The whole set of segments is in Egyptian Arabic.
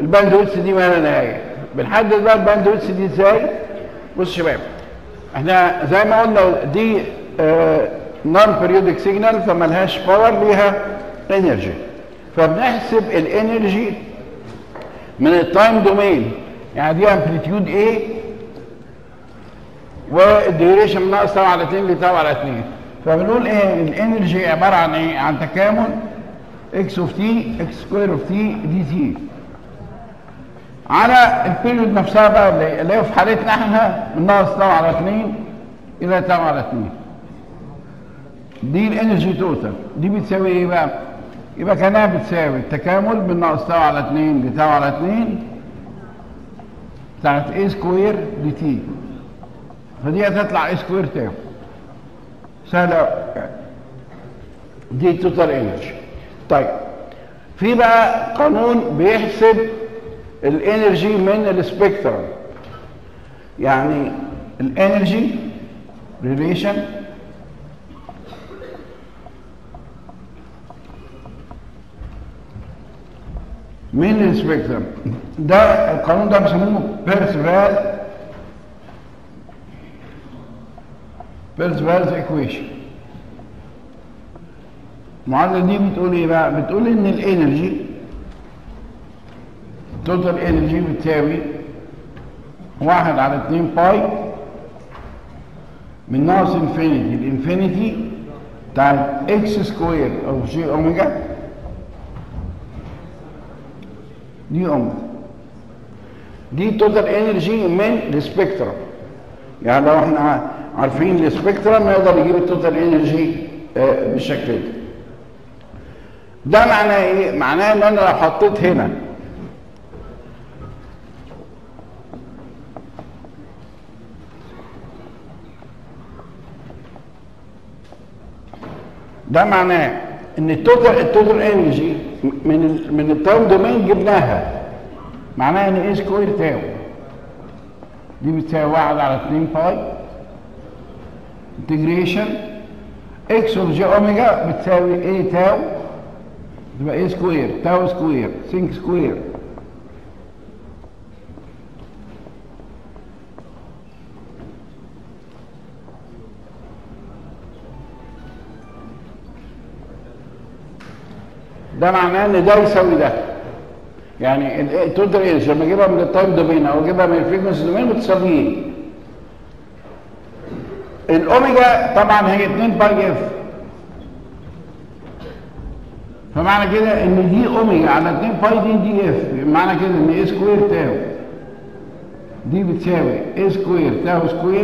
الباند ويتس دي ما لا نهايه بنحدد بقى الباند ويتس دي ازاي بص يا شباب احنا زي ما قلنا دي نون بيريودك سيجنال فملهاش باور ليها انرجي فبنحسب الانرجي من التايم دومين يعني دي امبليتيود ايه والديوريشن من ناقص تاو على 2 لتاو على 2 فبنقول ايه الانرجي عباره عن ايه عن تكامل اكس اوف تي اكس سكوير اوف تي دي تي على البيريود نفسها بقى اللي اللي هي في حالتنا احنا من ناقص تاو على 2 الى تاو على 2 دي الانرجي توتال دي بتساوي ايه بقى يبقى كانها بتساوي التكامل من ناقص تاو على 2 لتاو على 2 بتاعت اي سكوير دي تي فدي هتطلع اي سكوير تاو سهلة دي توتال انرجي طيب في بقى قانون بيحسب الانرجي من السبيكترم يعني الانرجي ريليشن من السبيكترم ده القانون ده بيسموه بيرسفال بيرسفالز ايكويشن المعادله دي بتقول ايه بقى بتقول ان الانرجي توتال انرجي بتساوي واحد على اتنين باي من ناقص انفينيتي الانفينيتي بتاعت اكس سكوير او جي اوميجا دي اوميجا دي توتال انرجي من السبيكترم يعني لو احنا عارفين السبيكترم نقدر نجيب التوتال انرجي بالشكل ده ده معناه ايه معناه ان انا لو حطيت هنا ده معناه ان التوتال التوتال انرجي من ال من التايم دومين جبناها معناها ان ايه سكوير تاو دي بتساوي واحد على 2 باي انتجريشن اكس اوف جي اوميجا بتساوي ايه تاو تبقى ايه سكوير تاو سكوير سينك سكوير ده معناه ان ده يساوي ده يعني التوتال انرجي لما اجيبها من التايم دومين او اجيبها من الفريكونسي دومين بتساويه الاوميجا طبعا هي 2 باي اف فمعنى كده ان دي اوميجا على 2 باي دي دي اف معنى كده ان اي سكوير تاو دي بتساوي اي سكوير تاو سكوير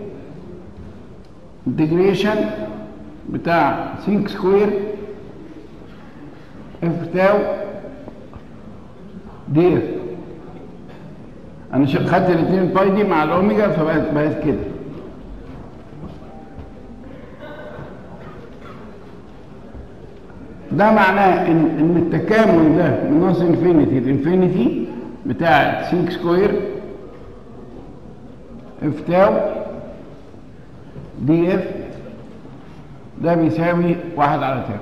انتجريشن بتاع سينك سكوير اف تاو دي اف انا خدت الاثنين باي دي مع الاوميجا فبقت بقت كده ده معناه ان ان التكامل ده من ناقص انفينيتي لانفينيتي بتاع سينك سكوير اف تاو دي اف ده بيساوي واحد على تاو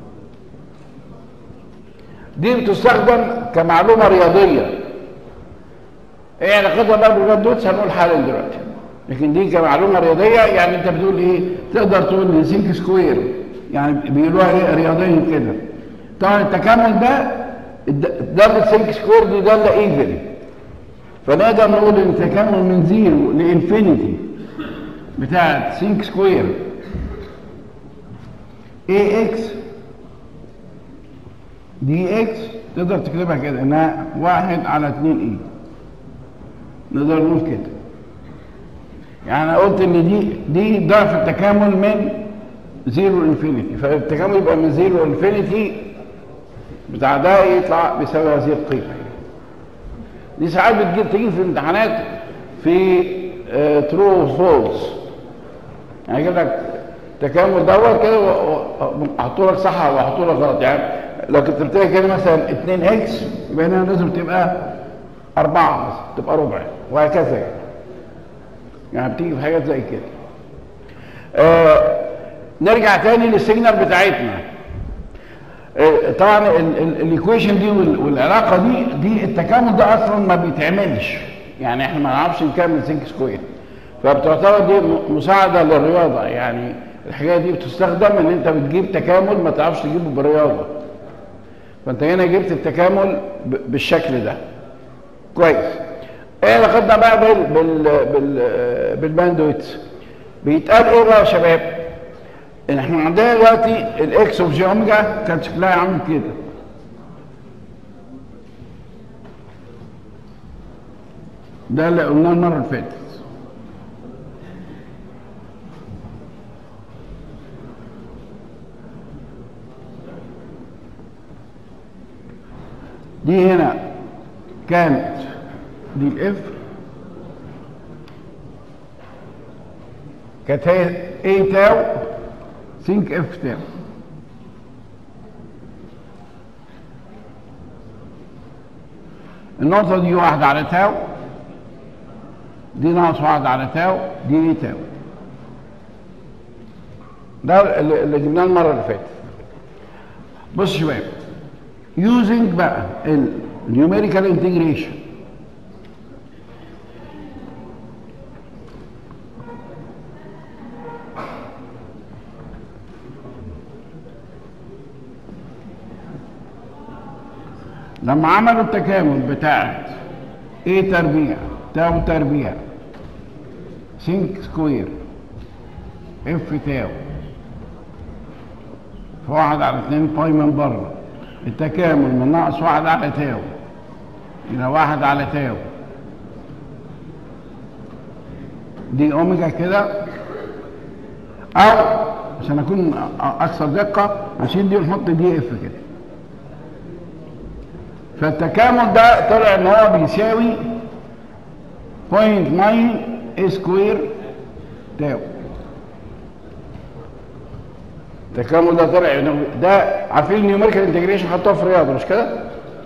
دي بتستخدم كمعلومة رياضية ايه علاقتها بقى بالجدوتس هنقول حالا دلوقتي لكن دي كمعلومة رياضية يعني انت بتقول ايه تقدر تقول ان سينك سكوير يعني بيقولوها رياضيا كده طبعا التكامل ده دالة سينك سكوير دي دالة ايفن فنقدر نقول ان التكامل من زيرو لانفينيتي بتاعت سينك سكوير اي اكس دي اكس تقدر تكتبها كده انها واحد على اتنين اي نقدر نقول كده يعني انا قلت ان دي دي ضعف التكامل من زيرو انفينيتي فالتكامل يبقى من زيرو انفينيتي بتاع ده يطلع بيساوي هذه القيمه دي ساعات بتجيب تيجي في امتحانات في ترو فولس يعني يجيب لك تكامل دوت كده وحطوا لك صح وحطوا لك غلط يعني لو كتبتها كده مثلا 2 اكس يبقى هنا لازم تبقى 4 مثلا تبقى ربع وهكذا يعني يعني بتيجي في حاجات زي كده آه نرجع تاني للسيجنال بتاعتنا آه، طبعا الايكويشن دي وال- والعلاقه دي دي التكامل ده اصلا ما بيتعملش يعني احنا ما نعرفش نكمل سينك سكوير فبتعتبر دي م- مساعده للرياضه يعني الحكايه دي بتستخدم ان انت بتجيب تكامل ما تعرفش تجيبه بالرياضه فانت هنا جبت التكامل ب- بالشكل ده كويس ايه علاقتنا بقى بال بال بال بالباندويتس بيتقال ايه بقى يا شباب ان احنا عندنا دلوقتي الاكس اوف جي اوميجا كان شكلها عامل كده ده اللي قلناه المره اللي فاتت دي هنا كانت دي الاف كانت هي اي تاو سينك اف تاو النقطة دي واحد على تاو دي ناقص واحد على تاو دي اي تاو ده اللي اللي جبناه المرة اللي فاتت بص يا شباب using بقى ال numerical integration لما عملوا التكامل بتاعت A تربيع تاو تربيع سينك سكوير اف تاو فواحد على اتنين باي من بره التكامل من ناقص واحد على تاو إلى واحد على تاو دي أوميجا كده أو عشان أكون أ- أكثر دقة هشيل دي ونحط دي اف كده فالتكامل ده طلع إن هو بيساوي 0.9 سكوير تاو التكامل ده طلع إنه- ده عارفين النيوميريكال انتجريشن حطوها في الرياضه مش كده؟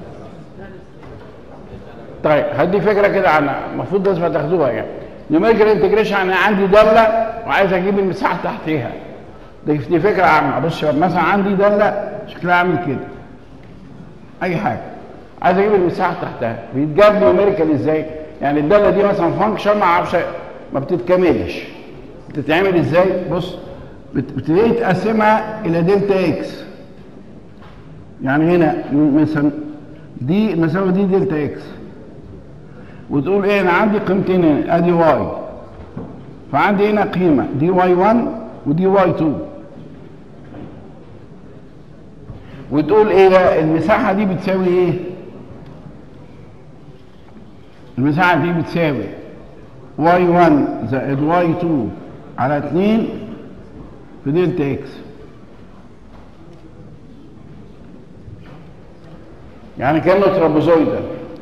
طيب هدي فكره كده عنها المفروض لازم تاخدوها يعني نيوميريكال انتجريشن انا عندي داله وعايز اجيب المساحه تحتيها دي دي فكره عامه بص يا شباب مثلا عندي داله شكلها عامل كده اي حاجه عايز اجيب المساحه تحتها بيتجاب نيوميريكال ازاي؟ يعني الداله دي مثلا فانكشن ما اعرفش ما بتتكملش بتتعمل ازاي؟ بص بت- بتبتدي تقسمها الى دلتا اكس يعني هنا مثلا دي المسافه دي دلتا اكس وتقول ايه انا عندي قيمتين هنا ادي واي فعندي هنا قيمه دي واي 1 ودي واي 2 وتقول ايه بقى المساحه دي بتساوي ايه المساحه دي بتساوي واي 1 زائد واي 2 على 2 في دلتا اكس يعني كانه ترابيزويدال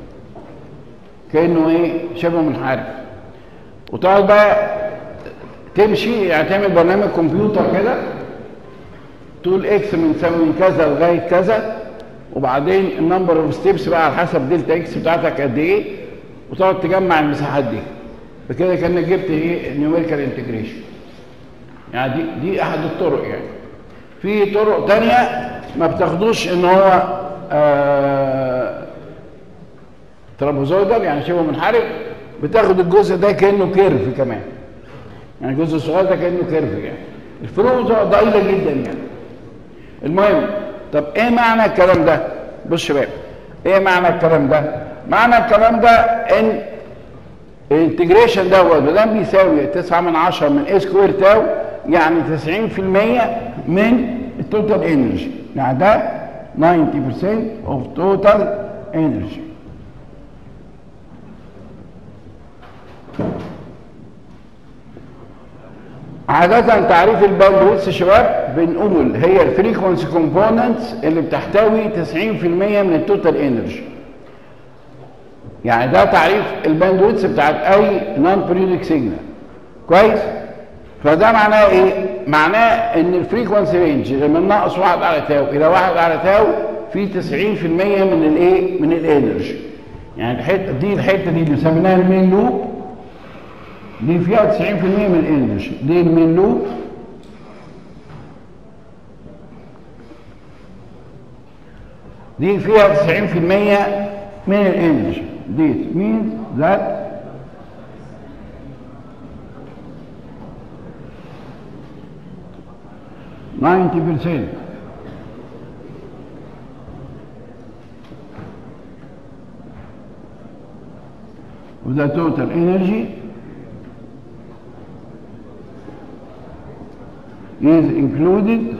كانه ايه شبه منحرف وتقعد بقى تمشي يعني تعمل برنامج كمبيوتر كده تقول اكس بتساوي كذا لغايه كذا وبعدين النمبر اوف ستيبس بقى على حسب دلتا اكس بتاعتك قد ايه وتقعد تجمع المساحات دي بكده كانك جبت ايه نيوميريكال انتجريشن يعني دي دي احد الطرق يعني في طرق تانية ما بتاخدوش ان هو آه ترابيزويدال يعني شبه منحرف بتاخد الجزء ده كانه كيرف كمان يعني الجزء الصغير ده كانه كيرف يعني الفروق بتبقى ضئيله جدا يعني المهم طب ايه معنى الكلام ده بص يا شباب ايه معنى الكلام ده معنى الكلام ده ان الانتجريشن دوت ما دام بيساوي 9 من 10 من اي سكوير تاو يعني 90% من التوتال انرجي يعني ده 90% اوف توتال انرجي عادة تعريف الباندويث يا شباب بنقول هي الفريكونسي كومبوننتس اللي بتحتوي 90% من التوتال انرجي يعني ده تعريف الباندويث بتاعت اي نون بريودك سيجنال كويس فده معناه ايه معناه ان الفريكونسي رينج اللي من ناقص واحد على تاو الى واحد على تاو في 90% من الايه من الانرجي يعني الحته دي الحته دي اللي سميناها المين لوب دي فيها 90% من الانرجي دي المين لوب دي فيها 90% من الانرجي this means that ninety percent of the total energy is included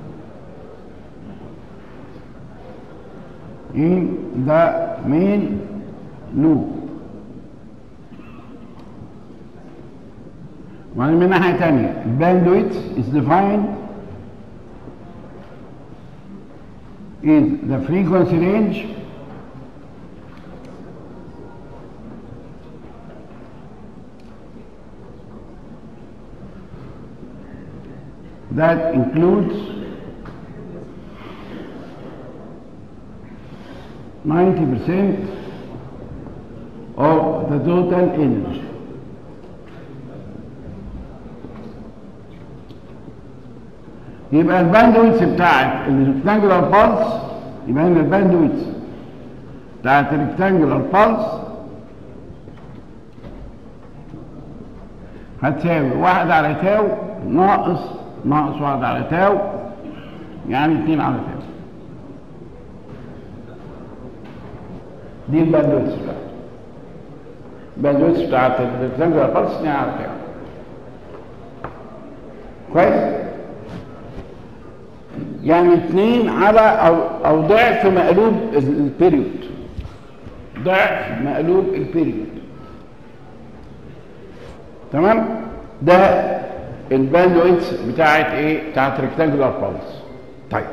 in the main loop ومن من ناحية تانية bandwidth is defined is the frequency range that includes 90% of the total energy. يبقى الباندويتس بتاعت الريكتانجولار بالز يبقى هنا الباندويتس بتاعت الريكتانجولار بالز هتساوي واحد على تاو ناقص ناقص واحد على تاو يعني اتنين على تاو دي الباندويتس بتاعته الباندويتس بتاعت الريكتانجولار بالز اتنين على تاو كويس يعني اتنين على او او ضعف مقلوب البيريود ضعف مقلوب البيريود تمام ده الباندويتس بتاعت ايه بتاعت ريكتانجولار بالز طيب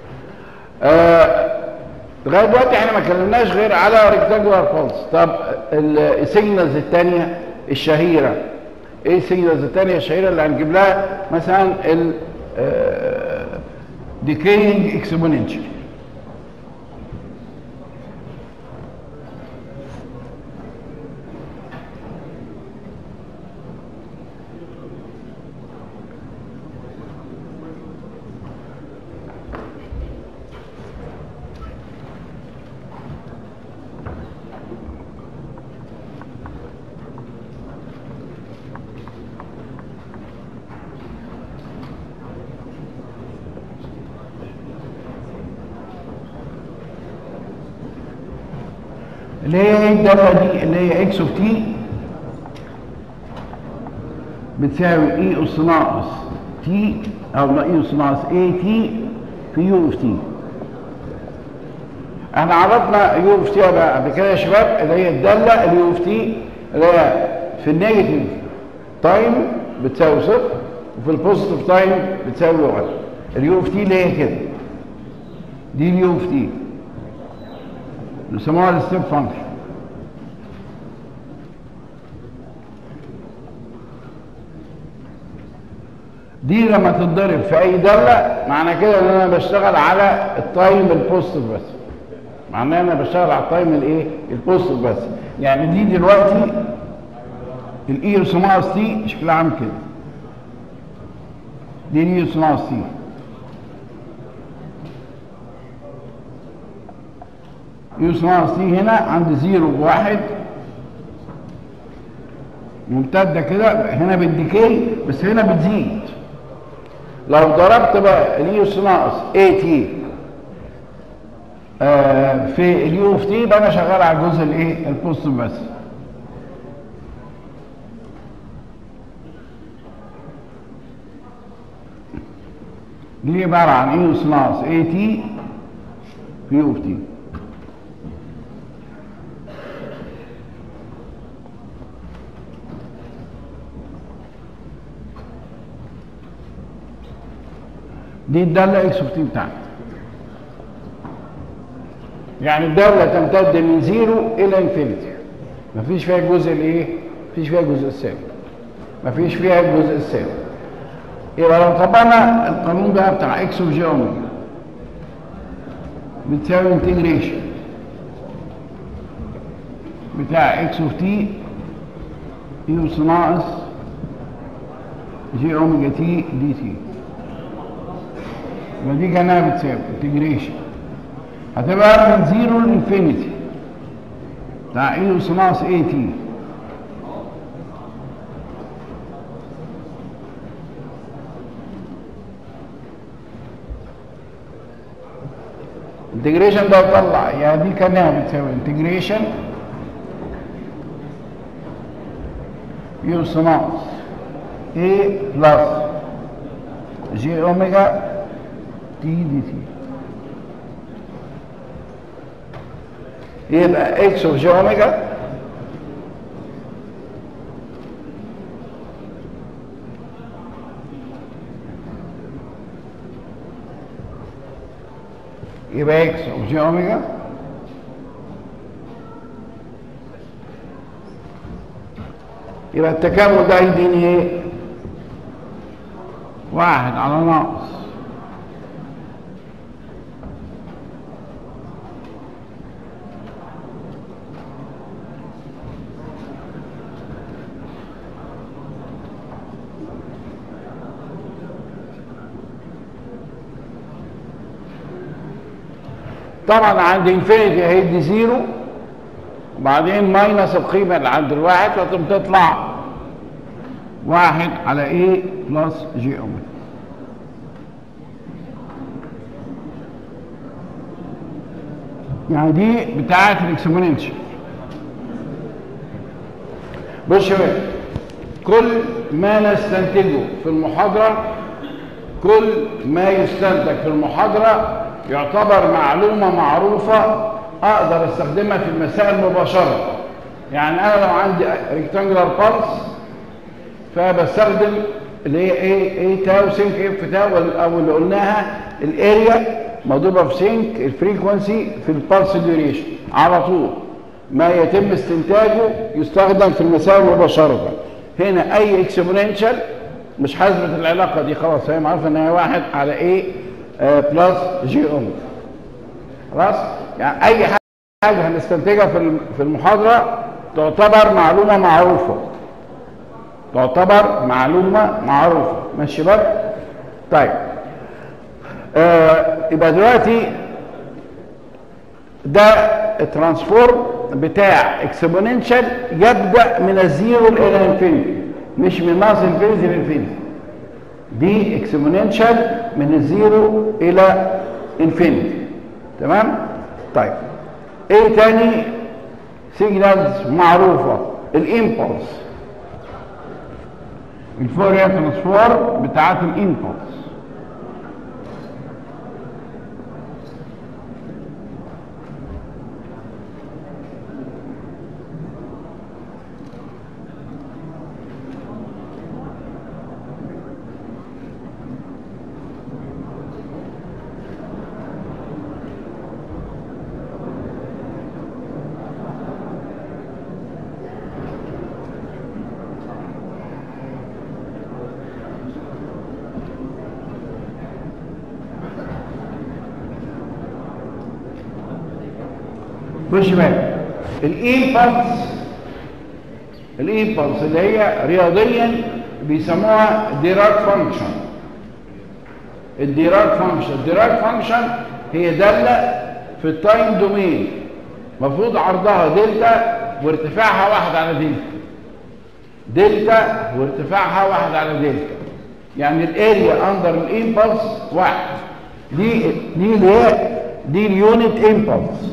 آه لغايه دلوقتي احنا ما اتكلمناش غير على ريكتانجولار بالز طب السيجنالز الثانيه الشهيره ايه السيجنالز الثانيه الشهيره اللي هنجيب لها مثلا ال آه decaying exponential اللي هي ايه الداله دي اللي هي اكس اوف تي بتساوي اي اس ناقص تي او اي اس ناقص اي تي في يو اوف تي احنا عرفنا يو اوف تي قبل كده يا شباب اللي هي الداله اليو اوف تي اللي هي في النيجاتيف تايم بتساوي صفر وفي البوزيتيف تايم بتساوي واحد اليو اوف تي اللي هي كده دي اليو اوف تي بيسموها الستيب فانكشن دي لما تتضرب في اي داله معنى كده ان انا بشتغل على التايم البوزيتيف بس معناه ان انا بشتغل على التايم الايه البوزيتيف بس يعني دي دلوقتي الاي اس ناقص تي شكلها عامل كده دي الاي اس ناقص تي يوس ناقص تي هنا عند زيرو بواحد ممتدة كده هنا بالديكي بس هنا بتزيد لو ضربت بقى اليوس ناقص اي تي آه في اليو اوف تي يبقى انا شغال على الجزء الايه البوزيتيف بس دي عباره عن اي اس ناقص اي تي في يو اوف تي دي الدالة اكس اوف تي بتاعتي يعني الدالة تمتد من زيرو إلى انفينيتي مفيش فيها الجزء الايه؟ مفيش فيها الجزء الثاني مفيش فيها الجزء الثاني يبقى لو طبقنا القانون بقى بتاع اكس اوف جي اوميجا بتساوي انتجريشن بتاع اكس اوف تي يوس ناقص جي اوميجا تي دي تي يبقى دي كانها بتساوي انتجريشن هتبقى من زيرو لانفينيتي بتاع اي اس ناقص اي تي انتجريشن ده طلع يعني دي كانها بتساوي انتجريشن يوس ناقص A بلس جي اوميجا تي دي تي يبقى اكس اوف جي اوميجا يبقى اكس اوف جي اوميجا يبقى التكامل ده يديني ايه واحد على ناقص طبعا عند انفينيتي هيدي زيرو وبعدين ماينس القيمة اللي عند الواحد فتقوم تطلع واحد على ايه بلس جي اوميجا يعني دي بتاعت الاكسبوننشال بص يا باشا كل ما نستنتجه في المحاضرة كل ما يستنتج في المحاضرة يعتبر معلومة معروفة أقدر أستخدمها في المسائل مباشرة يعني أنا لو عندي ريكتانجلر بالس فبستخدم اللي هي ايه ايه تاو سينك اف تاو او اللي قلناها الاريا مضروبه في سينك الفريكونسي في البالس ديوريشن على طول ما يتم استنتاجه يستخدم في المسائل مباشره هنا اي اكسبوننشال مش حاسبه العلاقه دي خلاص هي معروفه ان هي واحد على ايه آه بلس جي اوميجا خلاص يعني اي حاجه هنستنتجها في في المحاضره تعتبر معلومه معروفه تعتبر معلومة معروفة ماشي بقى طيب آه يبقى دلوقتي ده الترانسفورم بتاع اكسبوننشال يبدأ من الزيرو إلى انفينيتي مش من ناقص انفينيتي لانفينيتي دي اكسبوننشال من الزيرو إلى انفينيتي تمام طيب ايه تاني سيجنالز معروفة الامبulse الفوريا ترانسفورم بتاعت الانبوتس خش بالك الامبلس الامبلس اللي هي رياضيا بيسموها ديراك فانكشن الديراك فانكشن الديراك فانكشن هي داله في التايم دومين المفروض عرضها دلتا وارتفاعها واحد على دلتا دلتا وارتفاعها واحد على دلتا يعني الاريا اندر الامبلس واحد دي دي اللي هي دي اليونت امبلس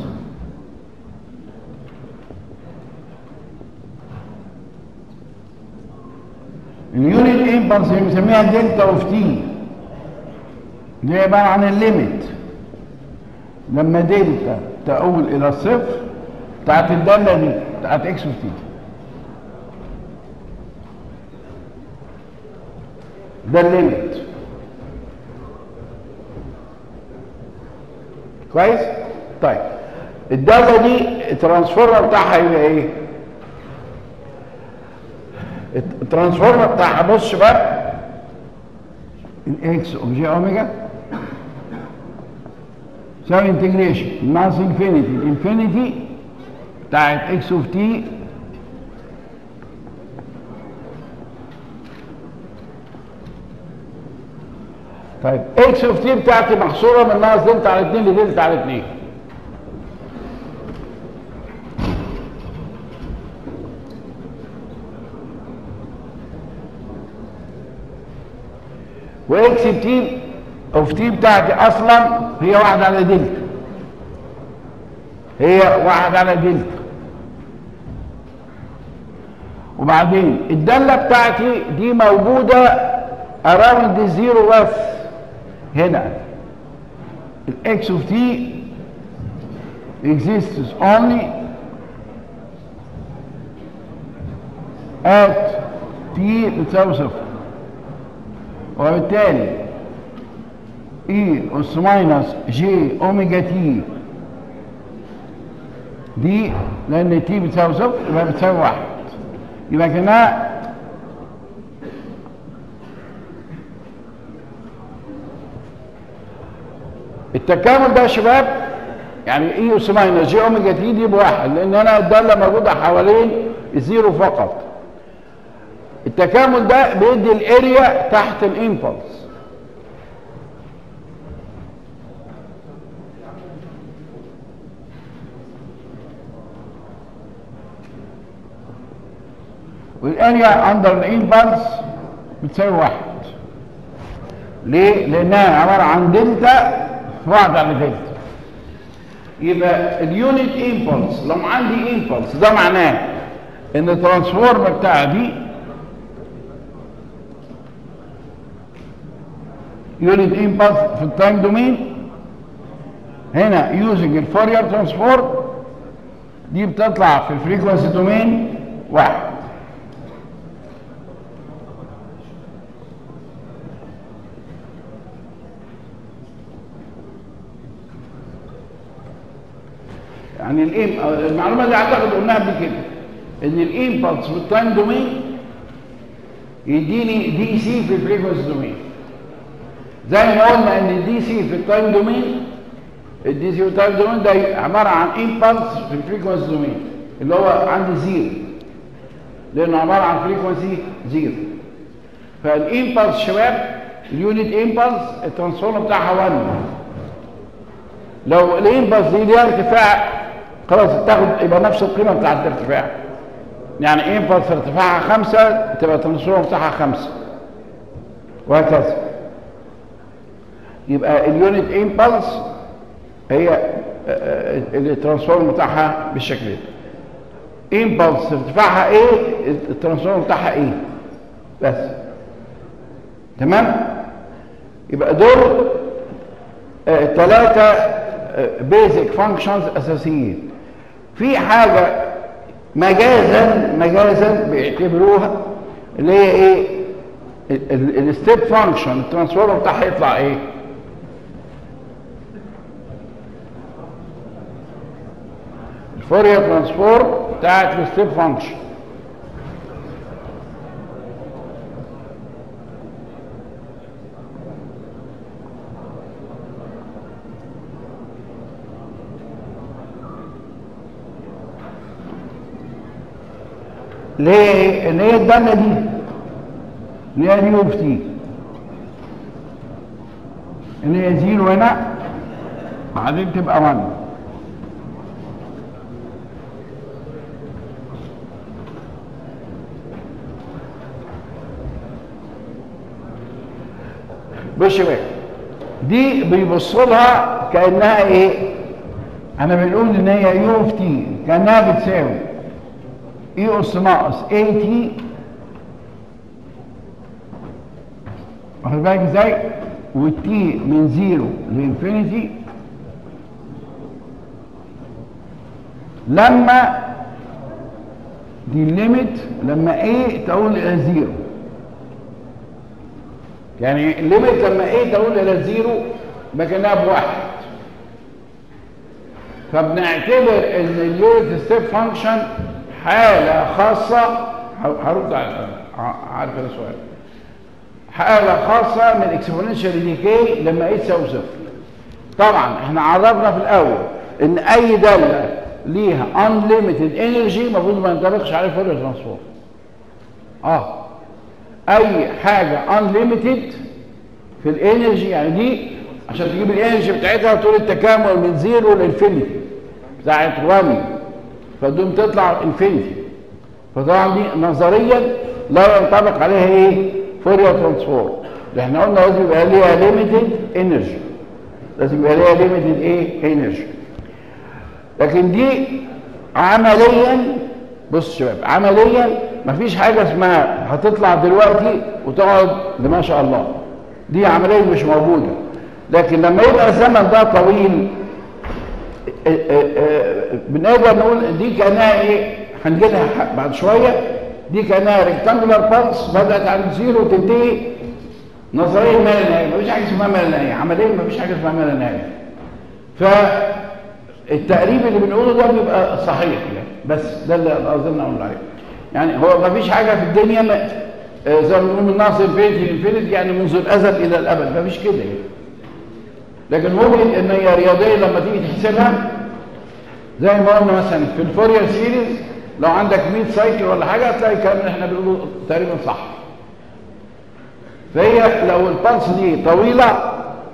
اليونت امبلس بنسميها دلتا اوف تي دي عباره عن الليميت لما دلتا تؤول الى الصفر بتاعت الداله دي بتاعت اكس اوف تي ده الليميت كويس طيب الداله دي الترانسفورمر بتاعها يبقى ايه الترانسفورمر بتاعها بص بقى الاكس اوف جي اوميجا يساوي انتجريشن ناقص انفينيتي الانفينيتي بتاعت اكس اوف تي طيب اكس اوف تي بتاعتي محصوره من ناقص دلتا على 2 لدلتا على 2 واكس تي اوف تي بتاعتي اصلا هي واحد على دلتا هي واحد على دلتا وبعدين الدالة بتاعتي دي موجودة around الزيرو بس هنا الاكس اوف تي exists only at t بتساوي صفر وبالتالي اي اس ماينس جي اوميجا تي دي لان تي بتساوي صفر يبقى بتساوي واحد يبقى كده التكامل ده يا شباب يعني اي اس ماينس جي اوميجا تي دي بواحد لان انا الداله موجوده حوالين الزيرو فقط التكامل ده بيدي الاريا تحت الامبلس والاريا اندر الامبلس بتساوي واحد ليه؟ لانها عباره عن دلتا في واحد على دلتا يبقى اليونت امبلس لو عندي امبلس ده معناه ان الترانسفورم بتاع دي يونت امبلس في التايم دومين هنا يوزنج الفورير ترانسفورم دي بتطلع في الفريكونسي دومين واحد يعني الإيم المعلومه دي اعتقد قلناها قبل كده ان الامبلس في التايم دومين يديني دي سي في الفريكونسي دومين زي ما قلنا ان الدي سي في التايم دومين الدي سي في التايم دومين ده عباره عن امبلس في الفريكونسي دومين اللي هو عندي زيرو لانه عباره عن فريكونسي زيرو فالامبلس شباب اليونت امبلس الترانسفورم بتاعها 1 لو الامبلس دي ليها ارتفاع خلاص تاخد يبقى نفس القيمه بتاعت الارتفاع يعني امبلس ارتفاعها خمسة تبقى الترانسفورم بتاعها خمسة وهكذا يبقى اليونت امبلس هي الترانسفورم بتاعها بالشكل ده امبلس ارتفاعها ايه الترانسفورم بتاعها ايه بس تمام يبقى دول ثلاثة بيزك فانكشنز اساسيين في حاجة مجازا مجازا بيعتبروها اللي هي ايه الستيب فانكشن الترانسفورم بتاعها يطلع ايه الفورير ترانسفورم بتاعت الستيب فانكشن ليه؟ اللي هي الدالة دي اللي هي دي اوف تي اللي هي زيرو هنا بعدين تبقى 1 بص بقى دي بيبص لها كانها ايه؟ انا بنقول ان هي يو اوف تي كانها بتساوي اي اس ناقص اي تي واخد بالك ازاي؟ والتي من زيرو لانفينيتي لما دي الليميت لما ايه تقول الى زيرو يعني الليميت لما ايه تقول الى زيرو بكنها بواحد فبنعتبر ان اليونت ستيب فانكشن حالة خاصة هرد على عارف السؤال حالة خاصة من الاكسبوننشال ديكي لما ايه تساوي صفر طبعا احنا عرفنا في الاول ان اي دالة ليها unlimited energy المفروض ما ينطبقش عليه فورير ترانسفورم اه اي حاجة unlimited في الانرجي يعني دي عشان تجيب الانرجي بتاعتها تقول التكامل من زيرو لانفينيتي بتاعت 1 فدوم تطلع انفينيتي فطبعا دي نظريا لا ينطبق عليها ايه فورير ترانسفورم ده احنا قلنا لازم يبقى ليها ليميتد انرجي لازم يبقى ليها ليميتد ايه انرجي لكن دي عمليا بص يا شباب عمليا مفيش حاجه اسمها هتطلع دلوقتي وتقعد ما شاء الله دي عمليا مش موجوده لكن لما يبقى الزمن ده طويل اه اه اه بنقدر نقول دي كانها ايه هنجي لها بعد شويه دي كانها ريكتانجولار بالس بدات عند زيرو وتنتهي نظريا ما لا نهايه مفيش حاجه اسمها ما لا نهايه عمليا مفيش حاجه اسمها ما لا نهايه فالتقريب اللي بنقوله ده بيبقى صحيح يعني بس ده اللي قصدنا نقول عليه يعني هو مفيش حاجه في الدنيا ما زي ما بنقول من ناقص انفينيتي انفينيتي يعني منذ الازل الى الابد مفيش كده يعني لكن ممكن ان هي رياضيه لما تيجي تحسبها زي ما قلنا مثلا في الفورير سيريز لو عندك 100 سايكل ولا حاجه هتلاقي الكلام اللي احنا بنقوله تقريبا صح فهي لو البلس دي طويله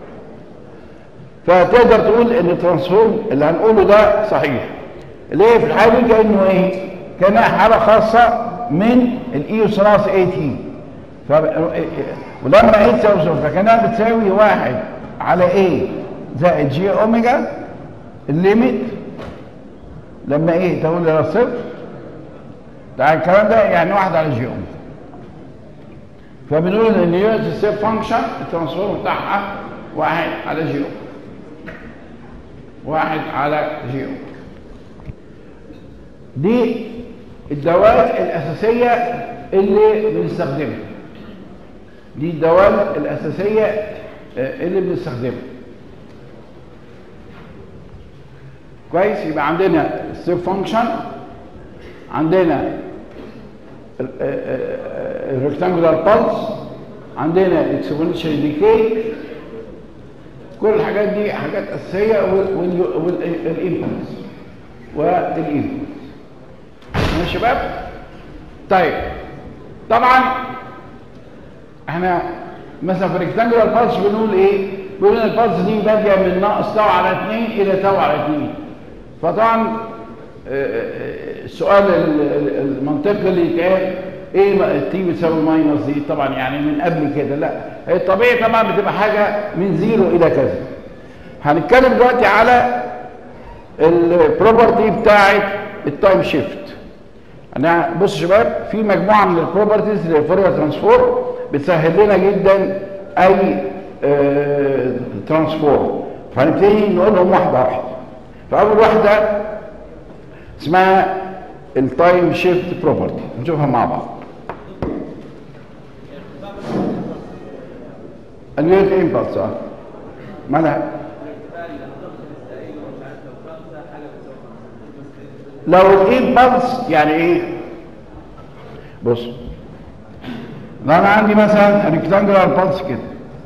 فتقدر تقول ان الترانسفورم اللي هنقوله ده صحيح اللي هي في الحاله دي كانه ايه كانها حاله خاصه من الايوسراس اي تي ف... ولما ايه تساوي فكانها بتساوي واحد على ايه زائد جي اوميجا الليميت لما ايه تقول الى صفر ده الكلام ده يعني واحد على جي اوميجا فبنقول ان اليونت ستيب فانكشن الترانسفورم بتاعها واحد على جي اوميجا واحد على جي اوميجا دي الدوال الاساسيه اللي بنستخدمها دي الدوال الاساسيه اللي بنستخدمها كويس يبقى عندنا ستيب فانكشن عندنا الريكتانجولار بالس عندنا اكسبوننشال ديكي كل الحاجات دي حاجات اساسيه والانبوتس والانبوتس يا شباب طيب طبعا احنا مثلا في الريكتانجولار بالس بنقول ايه بنقول ان البالس دي باديه من ناقص تاو على 2 الى تاو على 2 فطبعا السؤال المنطقي اللي يتقال ايه تي بتساوي ماينس دي طبعا يعني من قبل كده لا هي الطبيعي طبعا بتبقى حاجه من زيرو الى كذا هنتكلم دلوقتي على البروبرتي بتاعه التايم شيفت انا بص يا شباب في مجموعه من البروبرتيز للفورير ترانسفورم بتسهل لنا جدا اي اه ترانسفورم فهنبتدي نقولهم واحده واحده فاول واحده اسمها التايم شيفت بروبرتي نشوفها مع بعض اليونت امبلس اه مالها لو الامبلس يعني ايه بص لو انا عندي مثلا ريكتانجلر بالس كده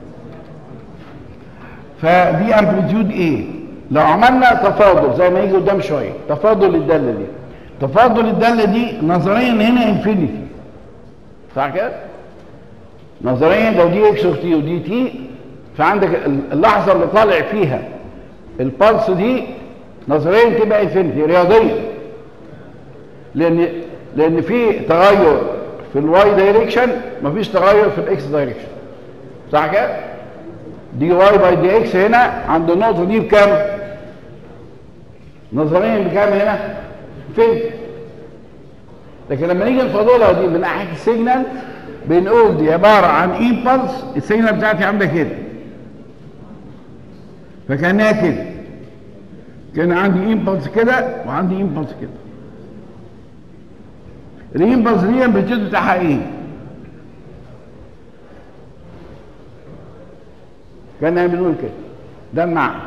فدي امبليتيود ايه لو عملنا تفاضل زي ما يجي قدام شويه تفاضل الداله دي تفاضل الداله دي نظريا هنا انفينيتي صح كده نظريا لو دي اكس اوف تي ودي تي فعندك اللحظه اللي طالع فيها البلس دي نظريا تبقى انفينيتي رياضيا لان لان في تغير في الواي دايركشن مفيش تغير في الاكس دايركشن صح كده دي واي باي دي اكس هنا عند النقطه دي بكام نظريا بكام هنا فين لكن لما نيجي نفضلها دي من ناحيه السيجنال بنقول دي عباره عن امبلس السيجنال بتاعتي عامله كده فكانها كده كان عندي امبلس كده وعندي امبلس كده الامبلس دي الامبليتيود بتاعها ايه كنا بنقول كده ده المعنى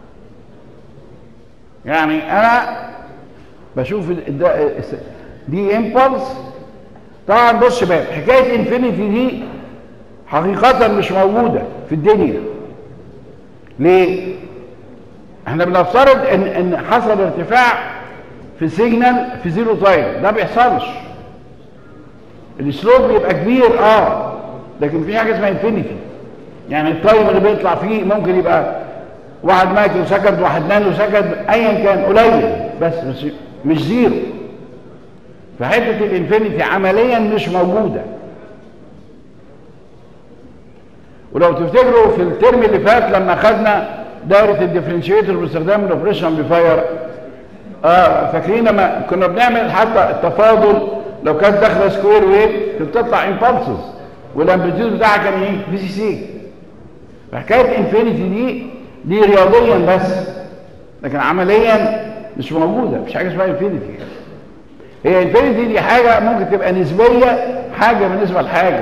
يعني انا بشوف ده دي امبلس طبعا بص شباب حكايه انفينيتي دي حقيقه مش موجوده في الدنيا ليه احنا بنفترض ان ان حصل ارتفاع في سيجنال في زيرو تايم ده بيحصلش السلوب بيبقى كبير اه لكن في حاجه اسمها انفينيتي يعني التايم اللي بيطلع فيه ممكن يبقى واحد مايكرو سكند واحد نانو سكند ايا كان قليل بس, بس مش زيرو فحته الانفينيتي عمليا مش موجوده ولو تفتكروا في الترم اللي فات لما خدنا دائره الديفرنشيتور باستخدام الاوبريشن امبليفاير اه فاكرين لما كنا بنعمل حتى التفاضل لو كانت داخله سكوير ويف كانت تطلع امبالسز والامبليتيود بتاعها كان ايه؟ في سي سي فحكايه انفينيتي دي دي رياضيا بس لكن عمليا مش موجوده مش حاجه اسمها انفينيتي هي انفينيتي دي حاجه ممكن تبقى نسبيه حاجه بالنسبه لحاجه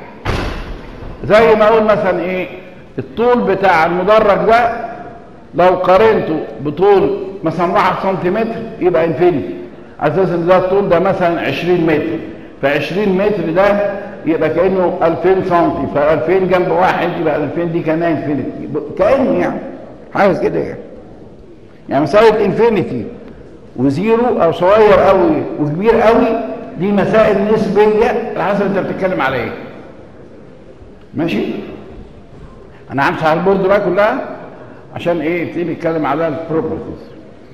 زي ما اقول مثلا ايه الطول بتاع المدرج ده لو قارنته بطول مثلا 1 سنتيمتر يبقى انفينيتي على اساس ان ده الطول ده مثلا 20 متر ف 20 متر ده يبقى كانه 2000 سم ف 2000 جنب واحد يبقى 2000 دي كانها انفينيتي كان يعني حاجه كده يعني يعني مساله انفينيتي وزيرو او صغير قوي وكبير قوي دي مسائل نسبيه على حسب انت بتتكلم على ايه ماشي انا همسح على البورد بقى كلها عشان ايه يبتدي نتكلم على البروبرتيز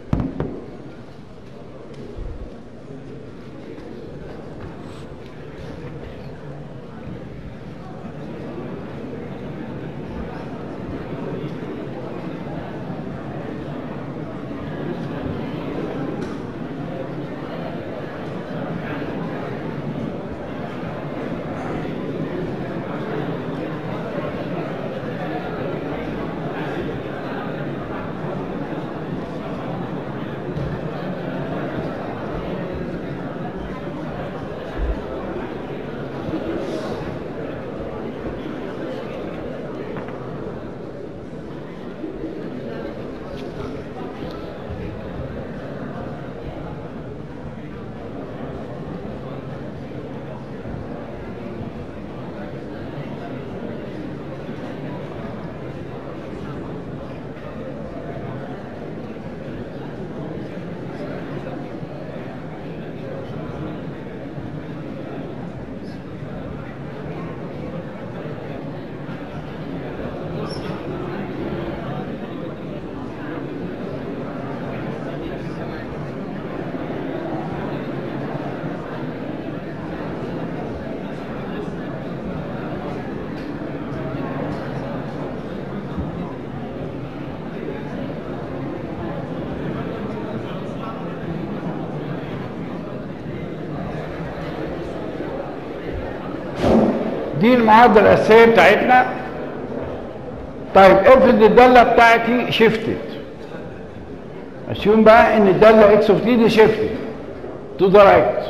دي المعادله الاساسيه بتاعتنا طيب افرض الداله بتاعتي شيفتد اشوف بقى ان الداله اكس اوف تي دي شيفتد تو ذا رايت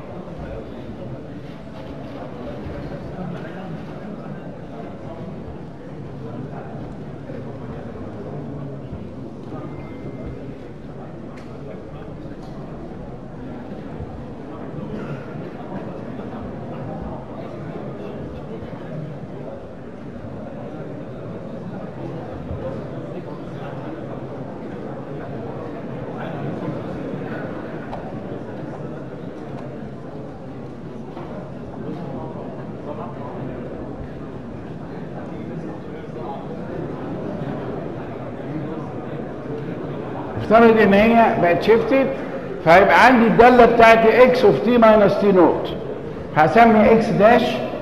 افترض ان هي بقت شيفتد فهيبقى عندي الداله بتاعتي اكس اوف تي ماينس تي نوت هسمي اكس داش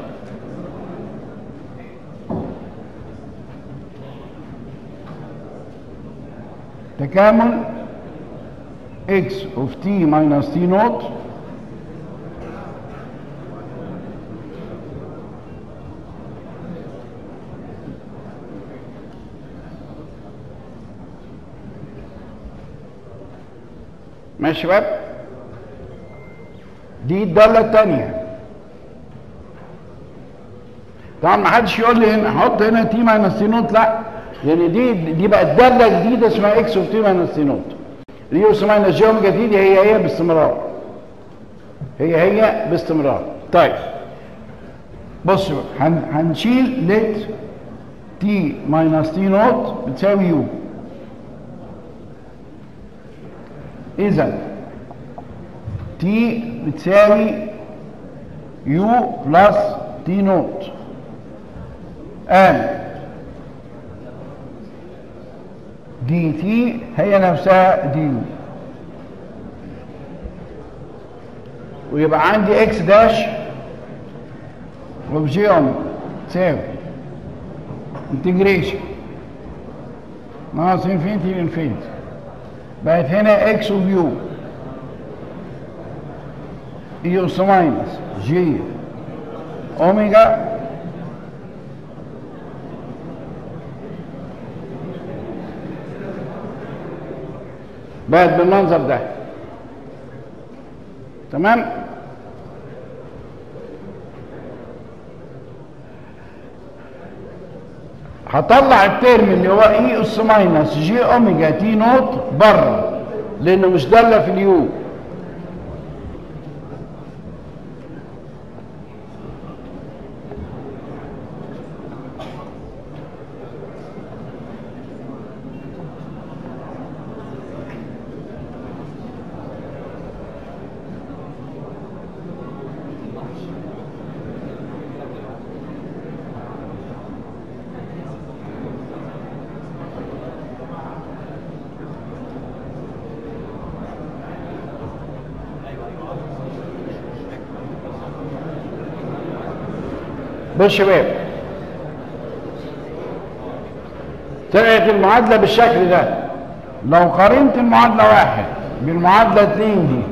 تكامل اكس اوف تي ماينس تي نوت ماشي يا شباب دي الداله الثانيه طبعا ما حدش يقول لي هنا حط هنا تي ماينس تي نوت لا يعني دي دي بقت داله جديده اسمها اكس اوف تي ماينس تي نوت دي اس ماينس جي اوميجا تي دي هي هي باستمرار هي هي باستمرار طيب بصوا هن هنشيل لت تي ماينس تي نوت بتساوي يو اذا تي بتساوي يو بلس تي نوت ان دي تي هي نفسها دي يو ويبقى عندي اكس داش وبجي اوميجا تساوي انتجريشن ناقص انفينيتي لانفينيتي بقت هنا اكس اوف يو اي اس ماينس جي اوميجا بقت بالمنظر ده تمام هطلع الترم اللي هو اي اس ماينس جي اوميجا تي نوت بره لانه مش داله في اليو بص شباب طلعت المعادلة بالشكل ده لو قارنت المعادلة واحد بالمعادلة اتنين دي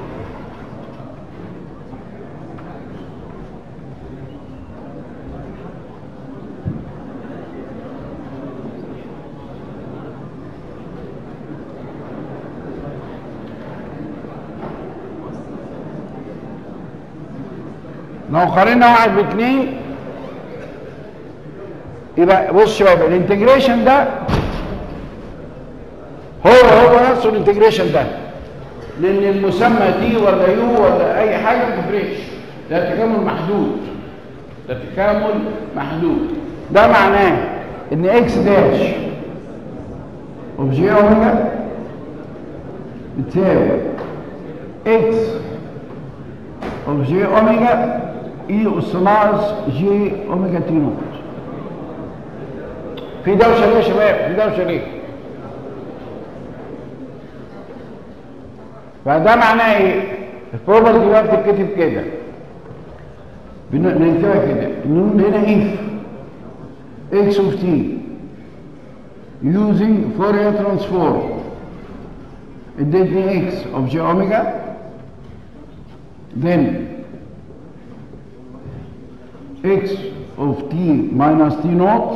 لو قارنا واحد باثنين يبقى بص يا شباب الانتجريشن ده هو هو نفسه الانتجريشن ده لان المسمى دي ولا يو ولا اي حاجه ما تفرقش ده تكامل محدود ده تكامل محدود ده معناه ان اكس داش اوف جي اوميجا بتساوي اكس اوف جي اوميجا اي اس ناقص جي اوميجا تي نوت في دوشه ليه يا شباب في دوشه ليه فده معناه ايه البروبرتي بقى بتتكتب كده بنكتبها كده نقول هنا اف اكس اوف تي using Fourier transform ادتني اكس اوف جي اوميجا then x of t minus t naught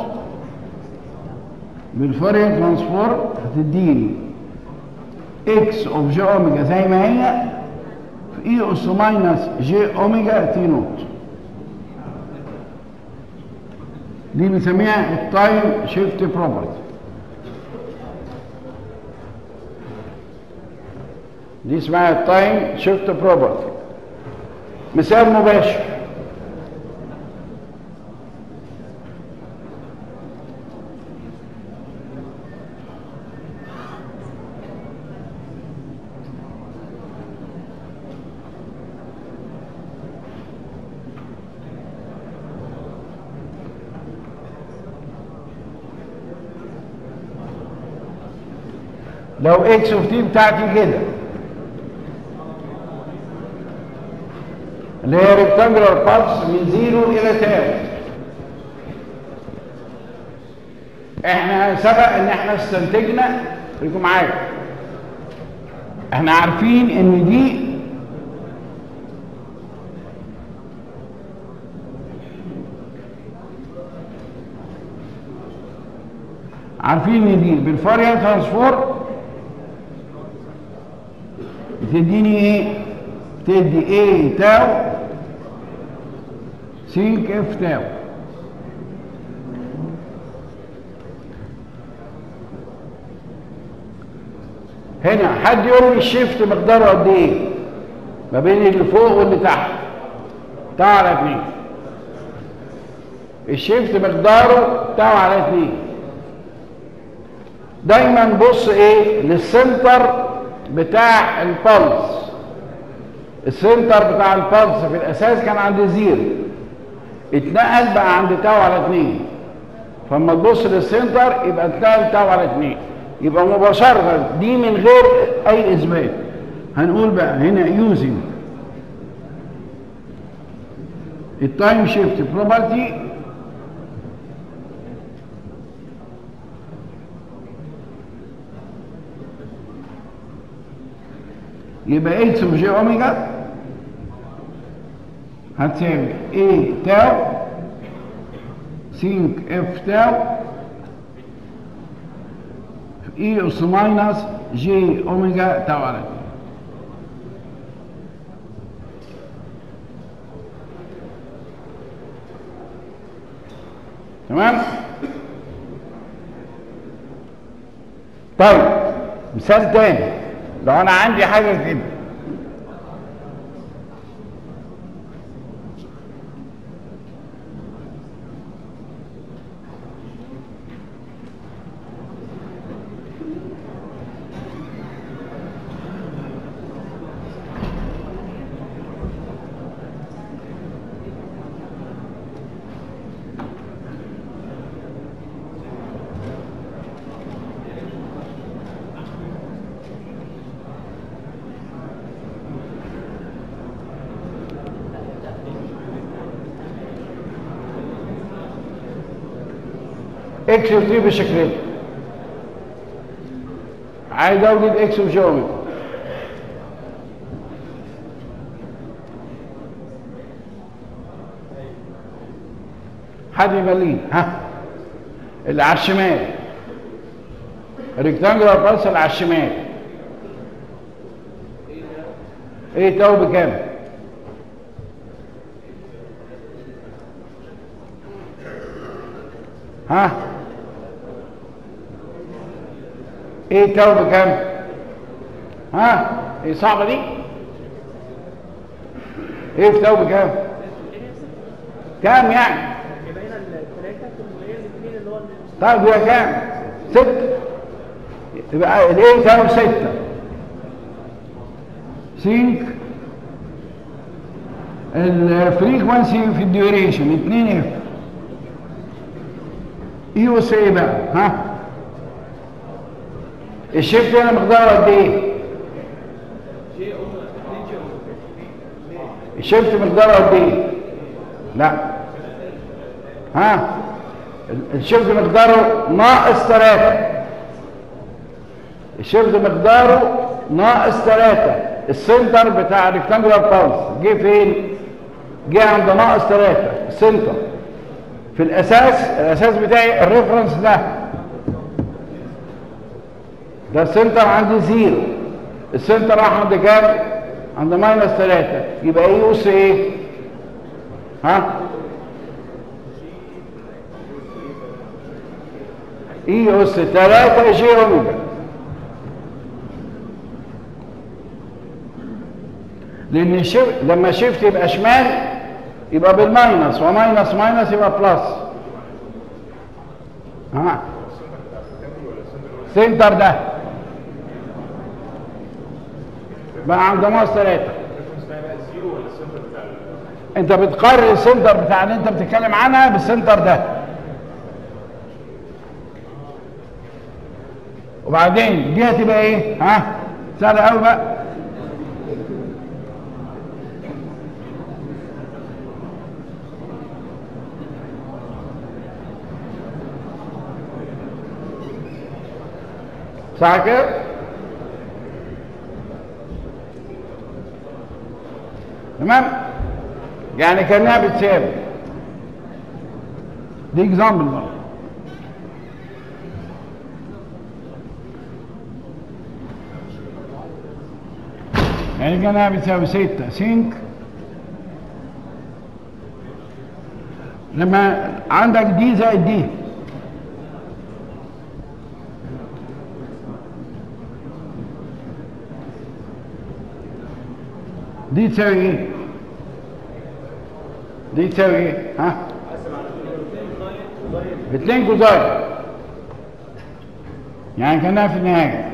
بالفورير ترانسفورم هتديني x of j اوميجا زي ما هي في e اس ماينس j اوميجا t نوت دي بنسميها التايم شيفت بروبرتي دي اسمها التايم شيفت بروبرتي مثال مباشر لو اكس اوف تي بتاعتي كده اللي هي ريكتانجلر بالس من زيرو الى تاو احنا سبق ان احنا استنتجنا خليكم معايا احنا عارفين ان دي عارفين ان دي بالفاريال ترانسفورم بتديني ايه بتدي ايه تاو سينك اف تاو هنا حد يقول لي الشيفت مقداره قد ايه ما بين اللي فوق واللي تحت تاو على اتنين الشيفت مقداره تاو على اتنين دايما بص ايه للسنتر بتاع البلس السنتر بتاع البلس في الاساس كان عند زيرو اتنقل بقى عند تاو على اتنين فلما تبص للسنتر يبقى اتنقل تاو على اتنين يبقى مباشرة دي من غير اي اثبات هنقول بقى هنا يوزنج التايم شيفت بروبرتي يبقى اكس اوف جي اوميجا هتساوي اي تاو سينك اف تاو اي اس ماينس جي اوميجا تاو على اتنين. تمام طيب مثال تاني لو انا عندي حاجه كده اكس اوف 3 بالشكل ده عايز اوجد اكس اوف جي حد يمليه ها اللي على الشمال ريكتانجلر بارس اللي على الشمال ايه تاو بكام ها ايه تاو بكام ها ايه صعبه دي ايه في تاو بكام كام يعني يبقى هنا الثلاثة ثم هي الاثنين اللي هو طيب هي كام ست يبقى الايه تاو ستة سينك الفريكونسي في الديوريشن 2 اف اي اس ايه بقى ها الشيفت هنا مقداره قد ايه الشيفت مقداره قد ايه لا ها الشيفت مقداره ناقص ثلاثة الشيفت مقداره ناقص ثلاثة السنتر بتاع الريكتانجولار بالز جه فين جه عند ناقص ثلاثة السنتر في الاساس الاساس بتاعي الريفرنس ده ده السنتر عندي زيرو السنتر راح عند كام عند ماينس ثلاثة يبقى ايه اس ايه ها اي اس 3 جي اوميجا لان الشيف لما شيفت يبقى شمال يبقى بالماينس وماينس ماينس يبقى بلس ها سنتر ده بقى عند ماس ثلاثة انت بتقارن السنتر بتاع اللي انت بتتكلم عنها بالسنتر ده وبعدين دي هتبقى ايه ها سهله قوي بقى صح كده تمام يعني كانها بتساوي دي اكزامبل برضه يعني كانها بتساوي ستة سينك لما عندك دي زائد دي دي تساوي ايه دي تساوي ايه ها اتنين كوزاين يعني كانها في النهايه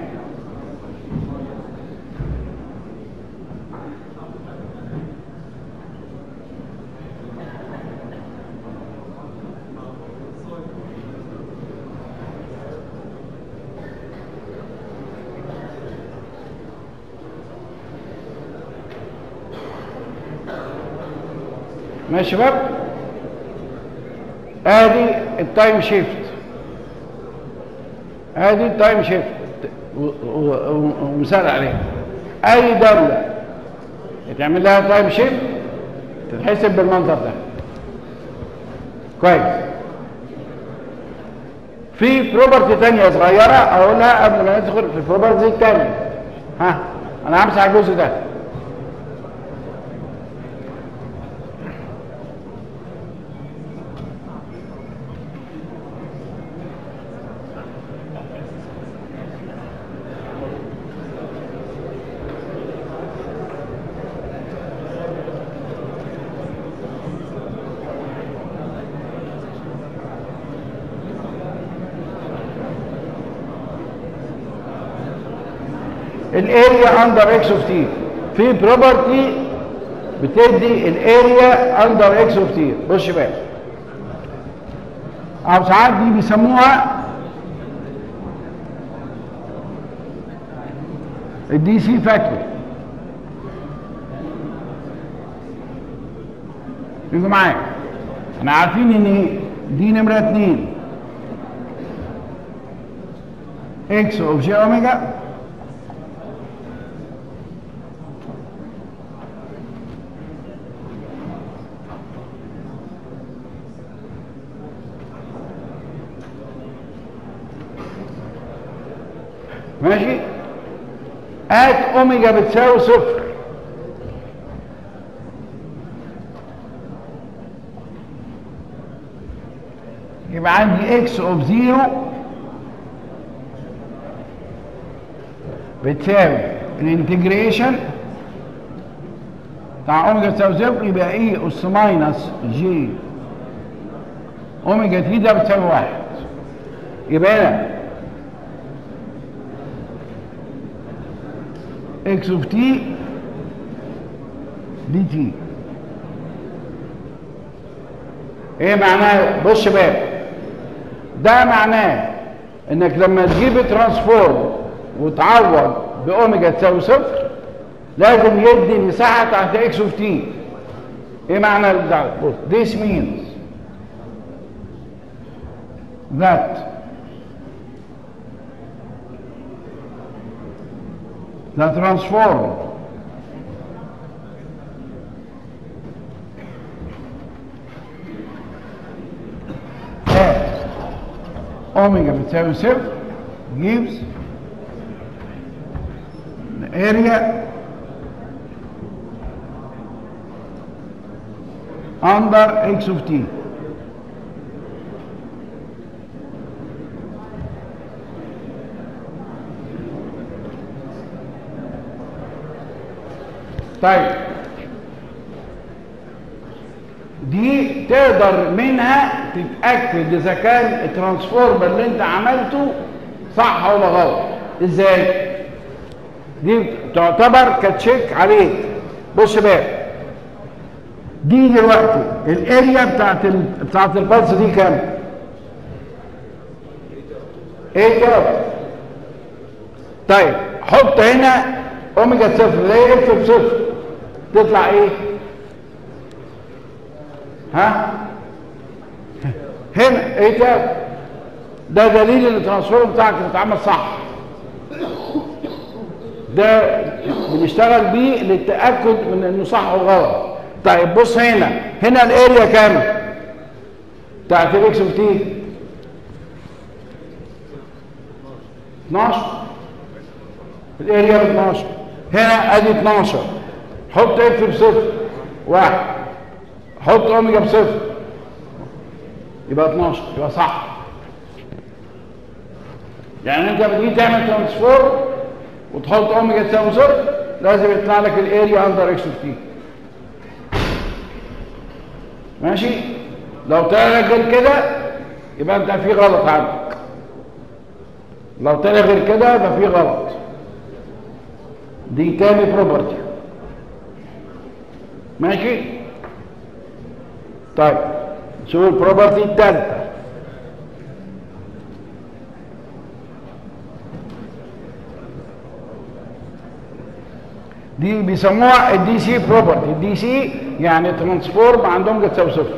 ماشي يا شباب ادي التايم شيفت ادي التايم شيفت و- و- و- ومثال عليه اي دوله يتعمل لها تايم شيفت تتحسب بالمنظر ده كويس في بروبرتي تانية صغيرة اقولها قبل ما ندخل في البروبرتي التانية ها انا همسح الجزء ده الاريا اندر اكس اوف تي في بروبرتي بتدي الاريا اندر اكس اوف تي بص بقى او ساعات دي بيسموها الدي سي فاكتور يجوا معايا احنا عارفين ان دي نمره اتنين اكس اوف جي اوميجا ماشي ات اوميجا بتساوي صفر يبقى عندي اكس اوف زيرو بتساوي الانتجريشن بتاع اوميجا تساوي صفر يبقى ايه اس ماينس جي اوميجا تي ده بتساوي واحد يبقى هنا اكس اوف تي دي تي ايه معناه بص بقى ده معناه انك لما تجيب ترانسفورم وتعوض باوميجا تساوي صفر لازم يدي مساحه تحت اكس اوف تي ايه معنى ده بص this means that the transform at omega بتساوي صفر gives the area under x of t طيب دي تقدر منها تتاكد اذا كان الترانسفورم اللي انت عملته صح ولا غلط ازاي دي تعتبر كتشيك عليك بص بقى دي دلوقتي الاريا بتاعت ال... بتاعت البلس دي كام ايه كام طيب حط هنا اوميجا صفر ليه اكتب صفر تطلع ايه ها هنا ايه ده ده دليل ان الترانسفورم بتاعك بيتعمل صح ده بنشتغل بيه للتاكد من انه صح وغلط طيب بص هنا هنا الاريا كام بتاعت الاكس اوف تي 12 الاريا ب 12 هنا ادي 12 حط اكس بصفر واحد حط اوميجا بصفر يبقى 12 يبقى صح يعني انت بتيجي تعمل ترانسفورم وتحط اوميجا تساوي صفر لازم يطلع لك الاريا اندر اكس اوف تي ماشي لو طلع لك غير كده يبقى انت في غلط عندك لو طلع غير كده يبقى في غلط دي تاني بروبرتي ماشي طيب شوف البروبرتي الثالثه دي بيسموها الدي سي بروبرتي الدي سي يعني ترانسفورم عندهم تساوي صفر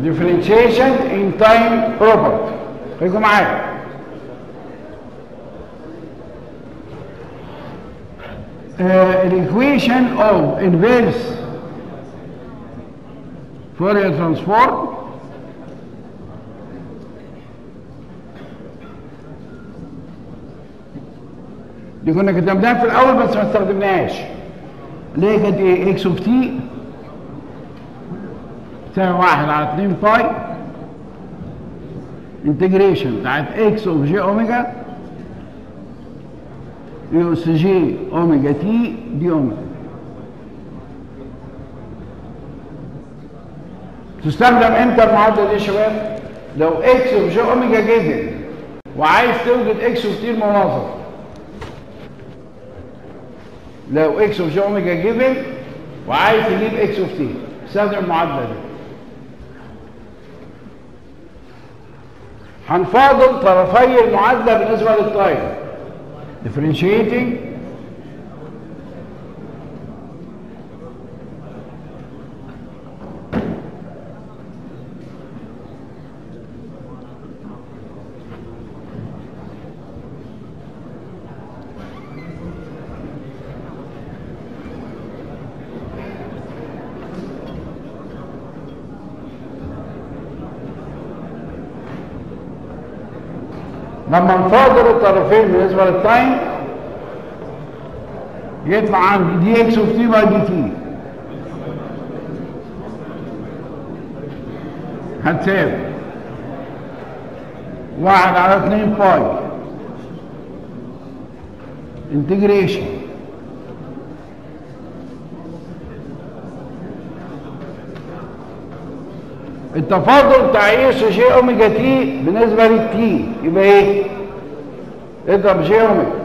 differentiation in time property خليكم معايا uh, equation of inverse Fourier transform دي كنا كتبناها في الاول بس ما استخدمناهاش اللي هي كانت ايه اكس اوف تي تساوي واحد على 2 باي انتجريشن بتاعت اكس اوف جي اوميجا يوس جي اوميجا تي دي اوميجا تستخدم امتى المعادله دي يا شباب لو اكس اوف جي اوميجا جيفن وعايز توجد اكس اوف تي المناظر لو اكس اوف جي اوميجا جيفن وعايز تجيب اكس اوف تي استخدم المعادله دي هنفاضل طرفي المعادله بالنسبه للتايم differentiating لما نفاضل الطرفين بالنسبه للتايم يطلع عندي دي اكس اوف تي باي دي تي هتساوي واحد على اتنين باي انتجريشن التفاضل بتاع اي اس جي اوميجا تي بالنسبه للتي يبقى ايه؟ اضرب جي اوميجا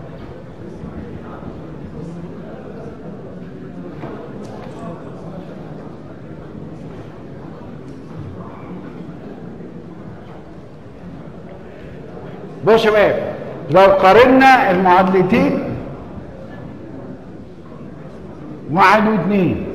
بص يا شباب لو قارنا المعادلتين واحد واثنين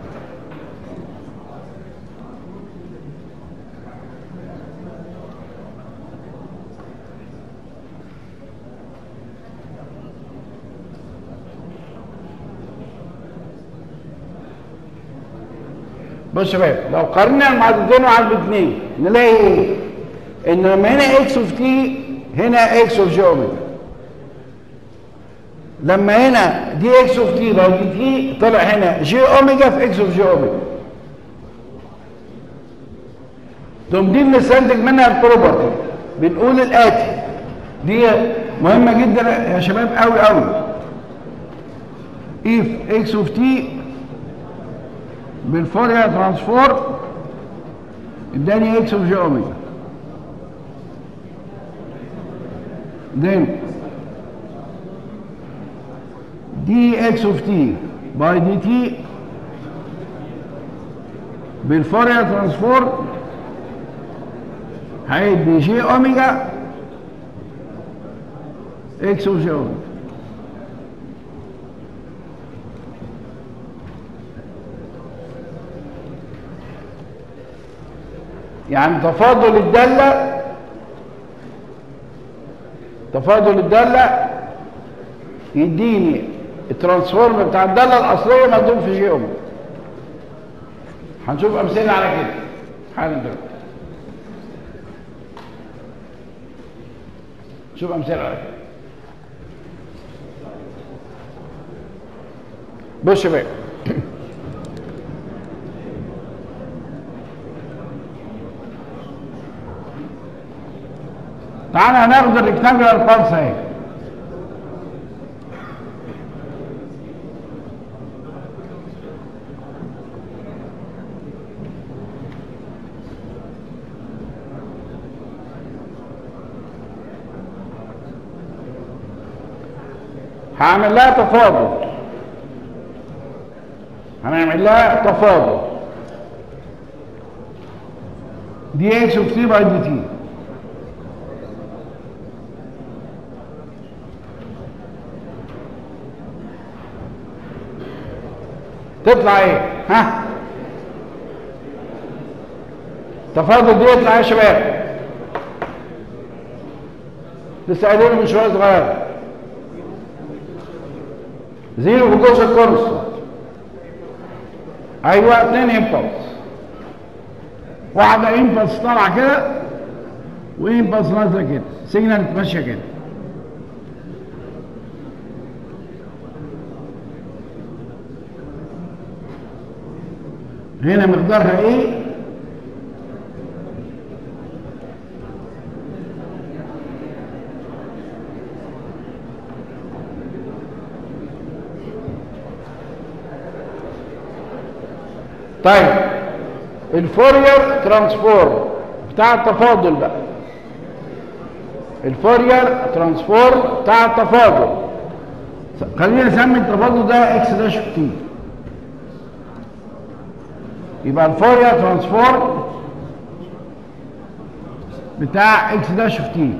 بص يا شباب لو قارنا المعادلتين واحد باثنين نلاقي ايه؟ ان لما هنا اكس اوف تي هنا اكس اوف جي اوميجا لما هنا دي اكس اوف تي لو دي تي طلع هنا جي اوميجا في اكس اوف جي اوميجا تقوم دي بنستنتج منها البروبرتي بنقول الاتي دي مهمه جدا يا شباب قوي قوي if x of t بالفوريا ترانسفورم اداني x of j اوميجا then dx of t by dt بالفوريا ترانسفورم هيدي جي اوميجا اكس اوف جي اوميجا يعني تفاضل الدالة تفاضل الدالة يديني الترانسفورم بتاع الدالة الأصلية مضروب في جي اوميجا هنشوف أمثلة على كده حالا دلوقتي شوف أمثلة على كده بص يا شباب تعالى هناخد الريكتانجلر بالس اهي هعمل لها تفاضل هنعمل لها تفاضل دي اكس اوف تي باي دي تي تطلع ايه ها التفاضل دي يطلع يا شباب لسه قايلين من شويه صغير زيرو في الجزء الكونستنت ايوه اتنين امبلس واحده امبلس طالعه كده وامبلس نازله كده سيجنال ماشيه كده هنا مقدارها ايه طيب الفورير ترانسفورم بتاع التفاضل بقى الفورير ترانسفورم بتاع التفاضل خلينا نسمي التفاضل ده اكس داش تي يبقى الفورير ترانسفورم بتاع اكس داش في تي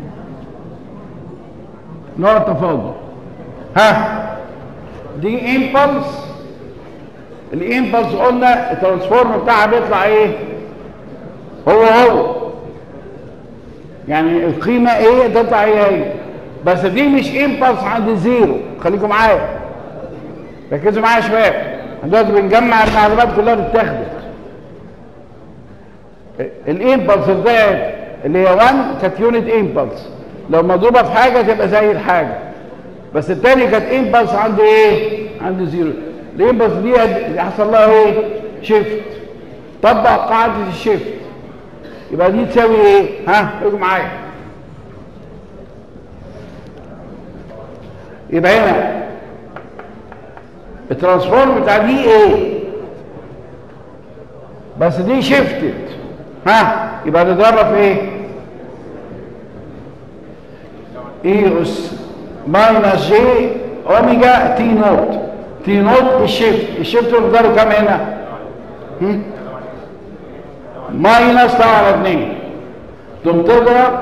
اللي هو التفاضل ها دي امبلس الامبلس قلنا الترانسفورم بتاعها بيطلع ايه هو هو يعني القيمه ايه تطلع هي هي بس دي مش امبلس عند زيرو خليكم معايا ركزوا معايا يا شباب دلوقتي بنجمع المعلومات كلها اللي اتاخدت الامبلس بتاعت اللي هي 1 كانت يونت امبلس لو مضروبه في حاجه تبقى زي الحاجه بس التاني كانت امبلس عند ايه عند زيرو الامبلس دي حصل لها ايه شيفت طبق قاعده الشيفت يبقى دي تساوي ايه ها اجوا معايا يبقى هنا الترانسفورم بتاع دي ايه بس دي شيفتد ها يبقى نضرب في ايه اي اس ماينس جي اوميجا تي نوت تي نوت الشيفت الشيفت مقداره كام هنا هم؟ ماينس طبعا على 2 تقوم تضرب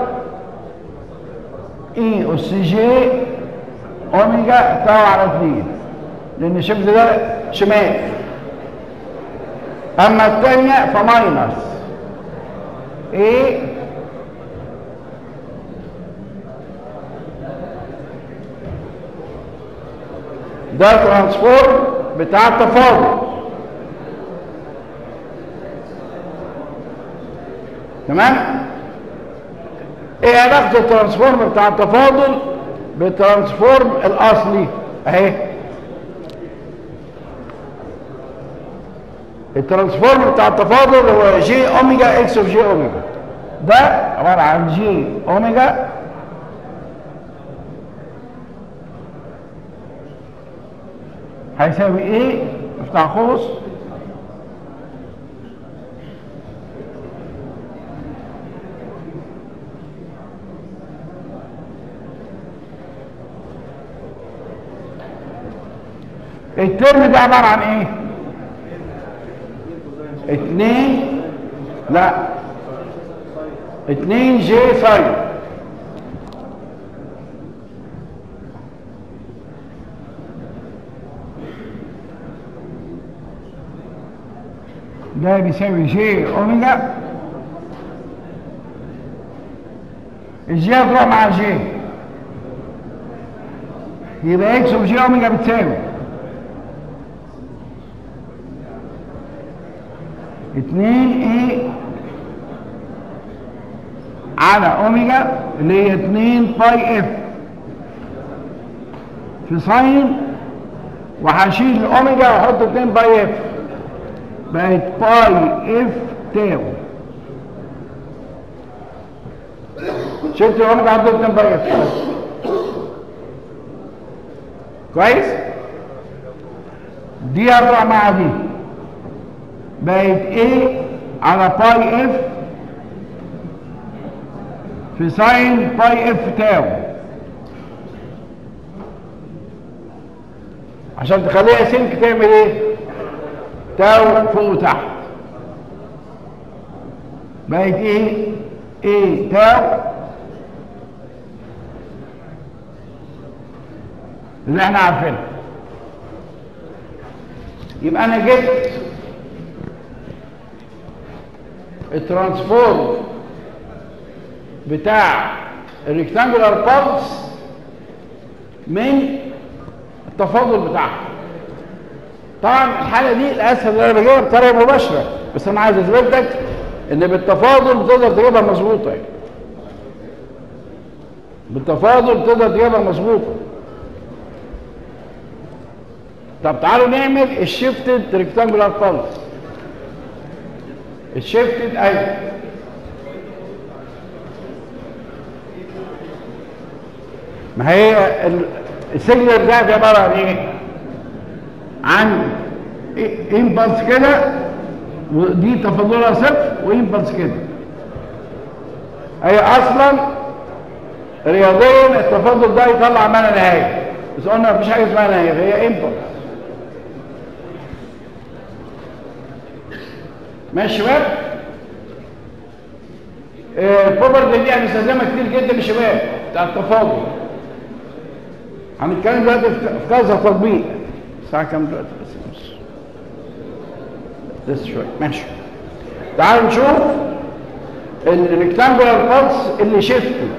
اي اس جي اوميجا طبعا على 2 لان الشيفت ده شمال اما الثانيه فماينس ايه ده ترانسفورم بتاع التفاضل تمام ايه علاقه الترانسفورم بتاع التفاضل بالترانسفورم الاصلي اهي الترانسفورم بتاع التفاضل هو جي اوميجا اكس اوف جي اوميجا ده عباره عن جي اوميجا هيساوي ايه افتح قوس الترم ده عبارة عن ايه اتنين لا اتنين جي ساين ده بيساوي جي اوميجا الجي هتروح مع الجي يبقى اكس وجي اوميجا بتساوي اتنين ايه على اوميجا اللي هي اتنين باي اف في ساين وهشيل الاوميجا واحط اتنين باي اف بقت باي اف تاو شلت الاوميجا حطيت اتنين باي اف كويس دي هتروح مع دي بقت ايه على باي اف في ساين باي اف تاو عشان تخليها سلك تعمل ايه تاو فوق وتحت بقت ايه ايه تاو اللي احنا عارفينها يبقى انا جبت الترانسفورم بتاع الريكتانجولار بالز من التفاضل بتاعها طبعا الحاله دي الاسهل ان انا بجيبها بطريقه مباشره بس انا عايز اثبت لك ان بالتفاضل تقدر تجيبها مظبوطه يعني. بالتفاضل تقدر تجيبها مظبوطه طب تعالوا نعمل الشيفتد ريكتانجولار بالز الشيفتد ايوه ما هي ال- السيجنال ده عباره عن ايه؟ عن امبلس كده ودي تفاضلها صفر وامبلس كده هي اصلا رياضيا التفاضل ده يطلع ما لا نهايه بس قلنا مفيش حاجه اسمها نهايه هي امبلس ماشي يا شباب البروبرتي دي هنستخدمها كتير جدا يا شباب بتاع التفاضل هنتكلم دلوقتي في في كذا تطبيق الساعة كام دلوقتي بس نص لسه شوية ماشي تعالوا نشوف الريكتانجولار بالس اللي شيفتد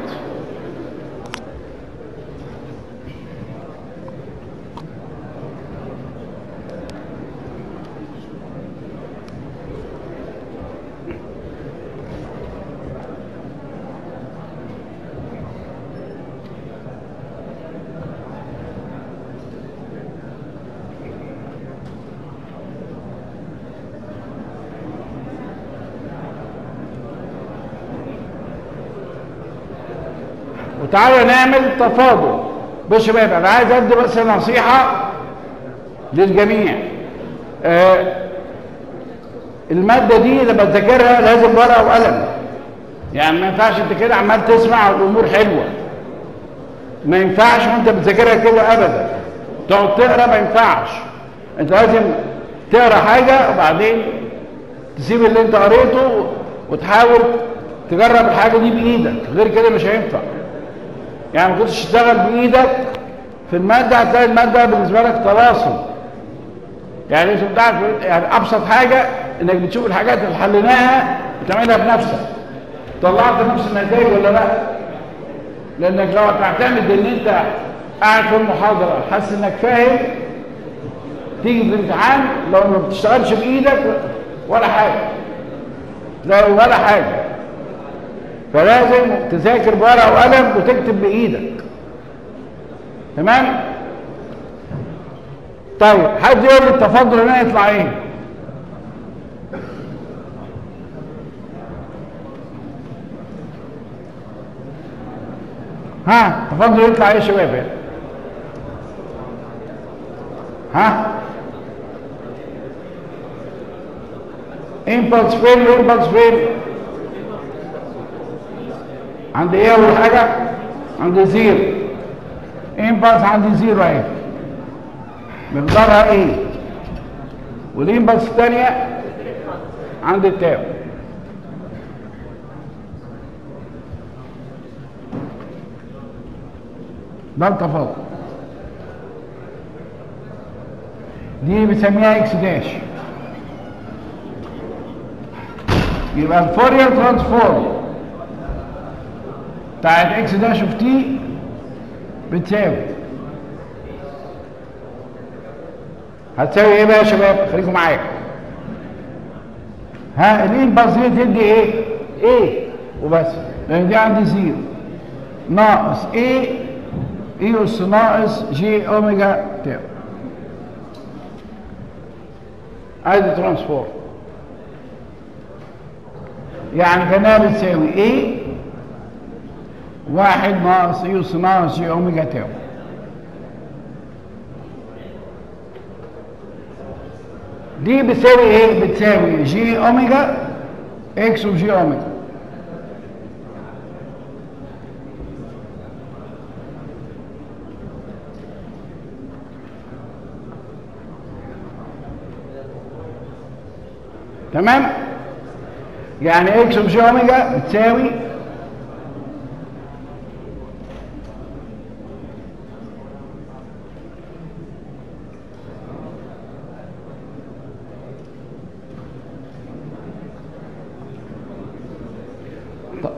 وتعالوا نعمل تفاضل بص يا شباب انا عايز ادي بس نصيحه للجميع آه الماده دي لما تذاكرها لازم ورقه وقلم يعني ما ينفعش انت كده عمال تسمع الامور حلوه ما ينفعش وانت بتذاكرها كده ابدا تقعد تقرا ما ينفعش انت لازم تقرا حاجه وبعدين تسيب اللي انت قريته وتحاول تجرب الحاجه دي بايدك غير كده مش هينفع يعني ما كنتش تشتغل بايدك في الماده هتلاقي الماده بالنسبه لك تواصل يعني انت بتعرف يعني ابسط حاجه انك بتشوف الحاجات اللي حليناها وتعملها بنفسك طلعت نفس النتائج ولا لا لانك لو هتعتمد ان انت قاعد في المحاضره حاسس انك فاهم تيجي في الامتحان لو ما بتشتغلش بايدك ولا حاجه لا ولا حاجه فلازم تذاكر بورقه وقلم وتكتب بايدك تمام طيب حد يقول لي التفضل هنا يطلع ايه ها تفضل يطلع ايه يا شباب يعني؟ ها امبلس فين امبلس فين عند ايه اول حاجه عند زيرو امبلس عند زيرو اهي مقدارها ايه والامبلس الثانيه عند التاو ده التفاضل دي بنسميها اكس داش يبقى الفورير ترانسفورم بتاعت اكس داش اوف تي بتساوي هتساوي ايه بقى يا شباب خليكم معايا ها الامبلس دي تدي ايه ايه وبس لان دي عندي زيرو ناقص ايه اي اس ناقص جي اوميجا تاو ادي ترانسفورم يعني كانها بتساوي ايه واحد ناقص اي اس ناقص جي اوميجا تاو دي بتساوي ايه بتساوي جي اوميجا اكس وجي اوميجا تمام يعني اكس وجي اوميجا بتساوي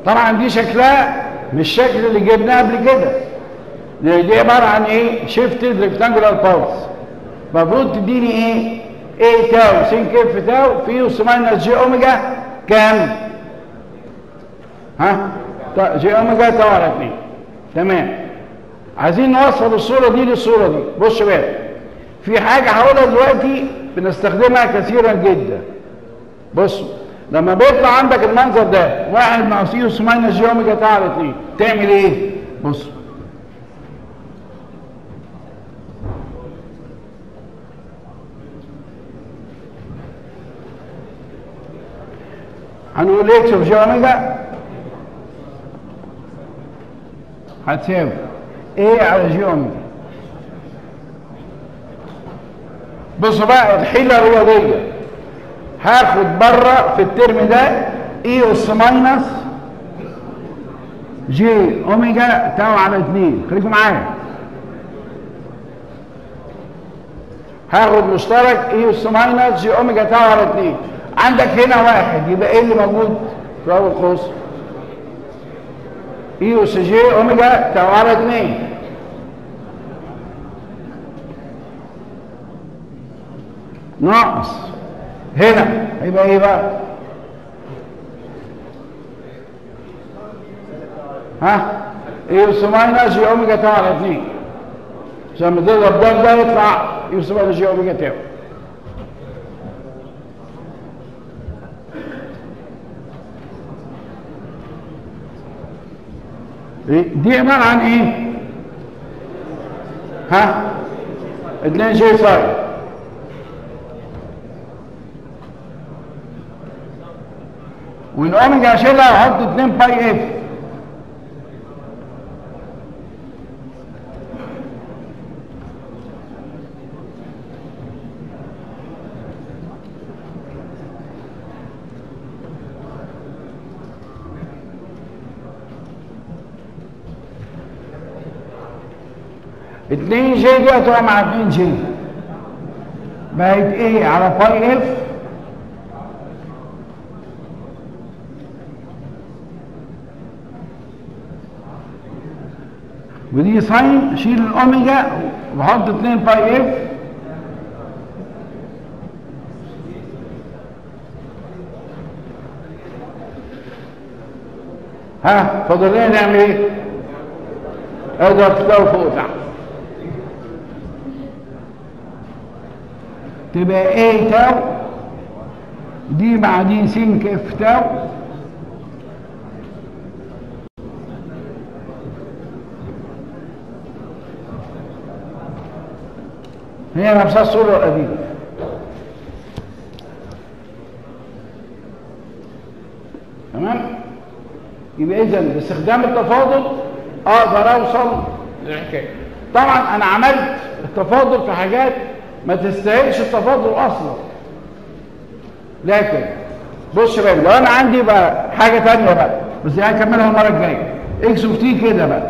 طبعا دي شكلها مش الشكل اللي جبناه قبل كده لان دي عباره عن ايه شيفتد ريكتانجولار باوز المفروض تديني ايه ايه تاو سين كيف تاو في اس ماينس جي اوميجا كام ها طيب جي اوميجا تاو على 2 تمام عايزين نوصل الصوره دي للصوره دي بص بقى في حاجه هقولها دلوقتي بنستخدمها كثيرا جدا بصوا لما بيطلع عندك المنظر ده واحد مع سيوس ماينس جي اوميجا تاو على 2 تعمل ايه بص هنقول اكس اوف جي اوميجا هتساوي ايه على جي اوميجا بصوا بقى الحيله الرياضيه هاخد بره في الترم ده اي اس ماينس جي اوميجا تاو على 2 خليكم معايا هاخد مشترك اي اس ماينس جي اوميجا تاو على 2 عندك هنا واحد يبقى ايه اللي موجود في اول قوس اي اس جي اوميجا تاو على 2 ناقص هنا هيبقى ايه بقى ها ايه اس ماينس جي اوميجا تاو على 2 عشان لما تضرب ده ده يطلع ايه اس ماينس جي اوميجا تاو دي عبارة عن ايه ها 2 جي فاي والاوميجا اشيلها احط 2 باي اف اتنين جي دي هتقع مع اتنين جي بقت ايه على باي اف ودي ساين شيل الاوميجا وحط 2 باي اف ها فاضل لنا نعمل ايه؟ اضرب تساوي فوق تحت تبقى ايه تاو دي مع دي سين اف تاو هي نفسها الصورة القديمة تمام يبقى اذا باستخدام التفاضل اقدر اوصل للحكايه طبعا انا عملت التفاضل في حاجات ما تستاهلش التفاضل اصلا لكن بص بقى لو انا عندي بقى حاجه ثانيه بقى بس دي هكملها المره الجايه اكس اوف تي كده بقى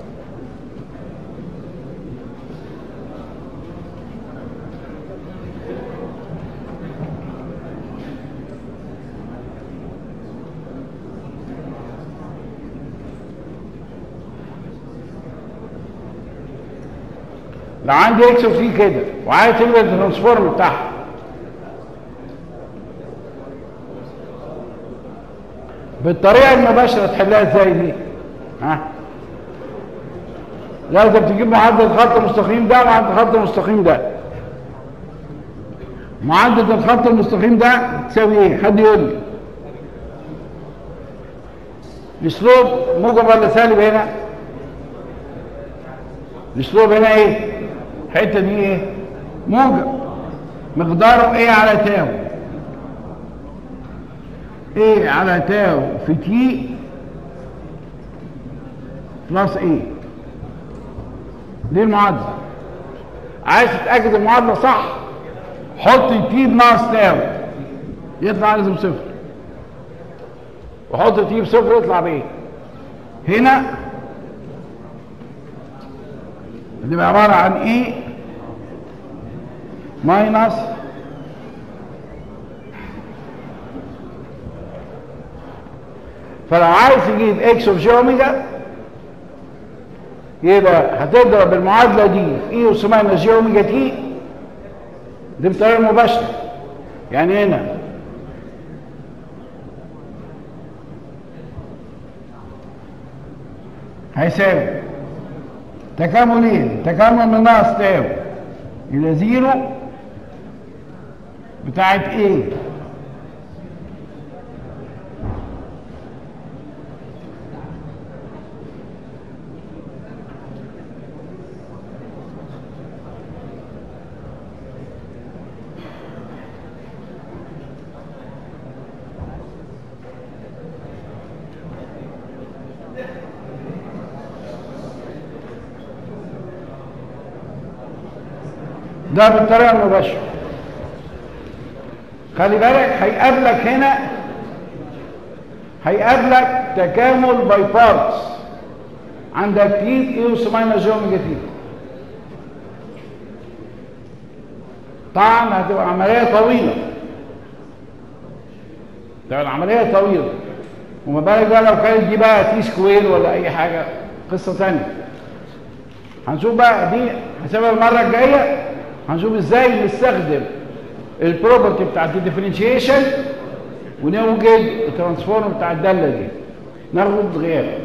لو عندي اكس اوف تي كده وعايز تبقى الترانسفورم بتاعها بالطريقه المباشره تحلها ازاي دي ها لازم تجيب معدل الخط المستقيم ده ومعدل الخط المستقيم ده معدل الخط المستقيم ده تساوي ايه حد يقول لي الاسلوب موجب ولا سالب هنا الاسلوب هنا ايه الحته دي ايه موجب مقداره ايه على تاو ايه على تاو في تي بلس ايه دي المعادله عايز تتاكد المعادله صح حط تي بناقص تاو يطلع لازم صفر وحط تي بصفر يطلع بايه هنا بتبقى عباره عن ايه ماينس فلو عايز تجيب اكس اوف جي اوميجا يبقى هتضرب المعادله دي في اي اس ماينس جي اوميجا تي دي بطريقه مباشره يعني هنا هيساوي تكاملين تكامل من ناقص تاو الى زيرو بتاعت ايه ده بالطريقه المباشره خلي بالك هيقابلك هنا هيقابلك تكامل باي بارتس عندك تي اي اس ماينس جي اوميجا تي طبعا هتبقى عمليه طويله تبقى العمليه طويله وما بالك بقى لو كانت دي بقى تي سكوير ولا اي حاجه قصه ثانيه هنشوف بقى دي هسيبها المره الجايه هنشوف ازاي نستخدم البروبرتي بتاعت الديفرنشيشن ونوجد الترانسفورم بتاع الداله دي ناخد غياب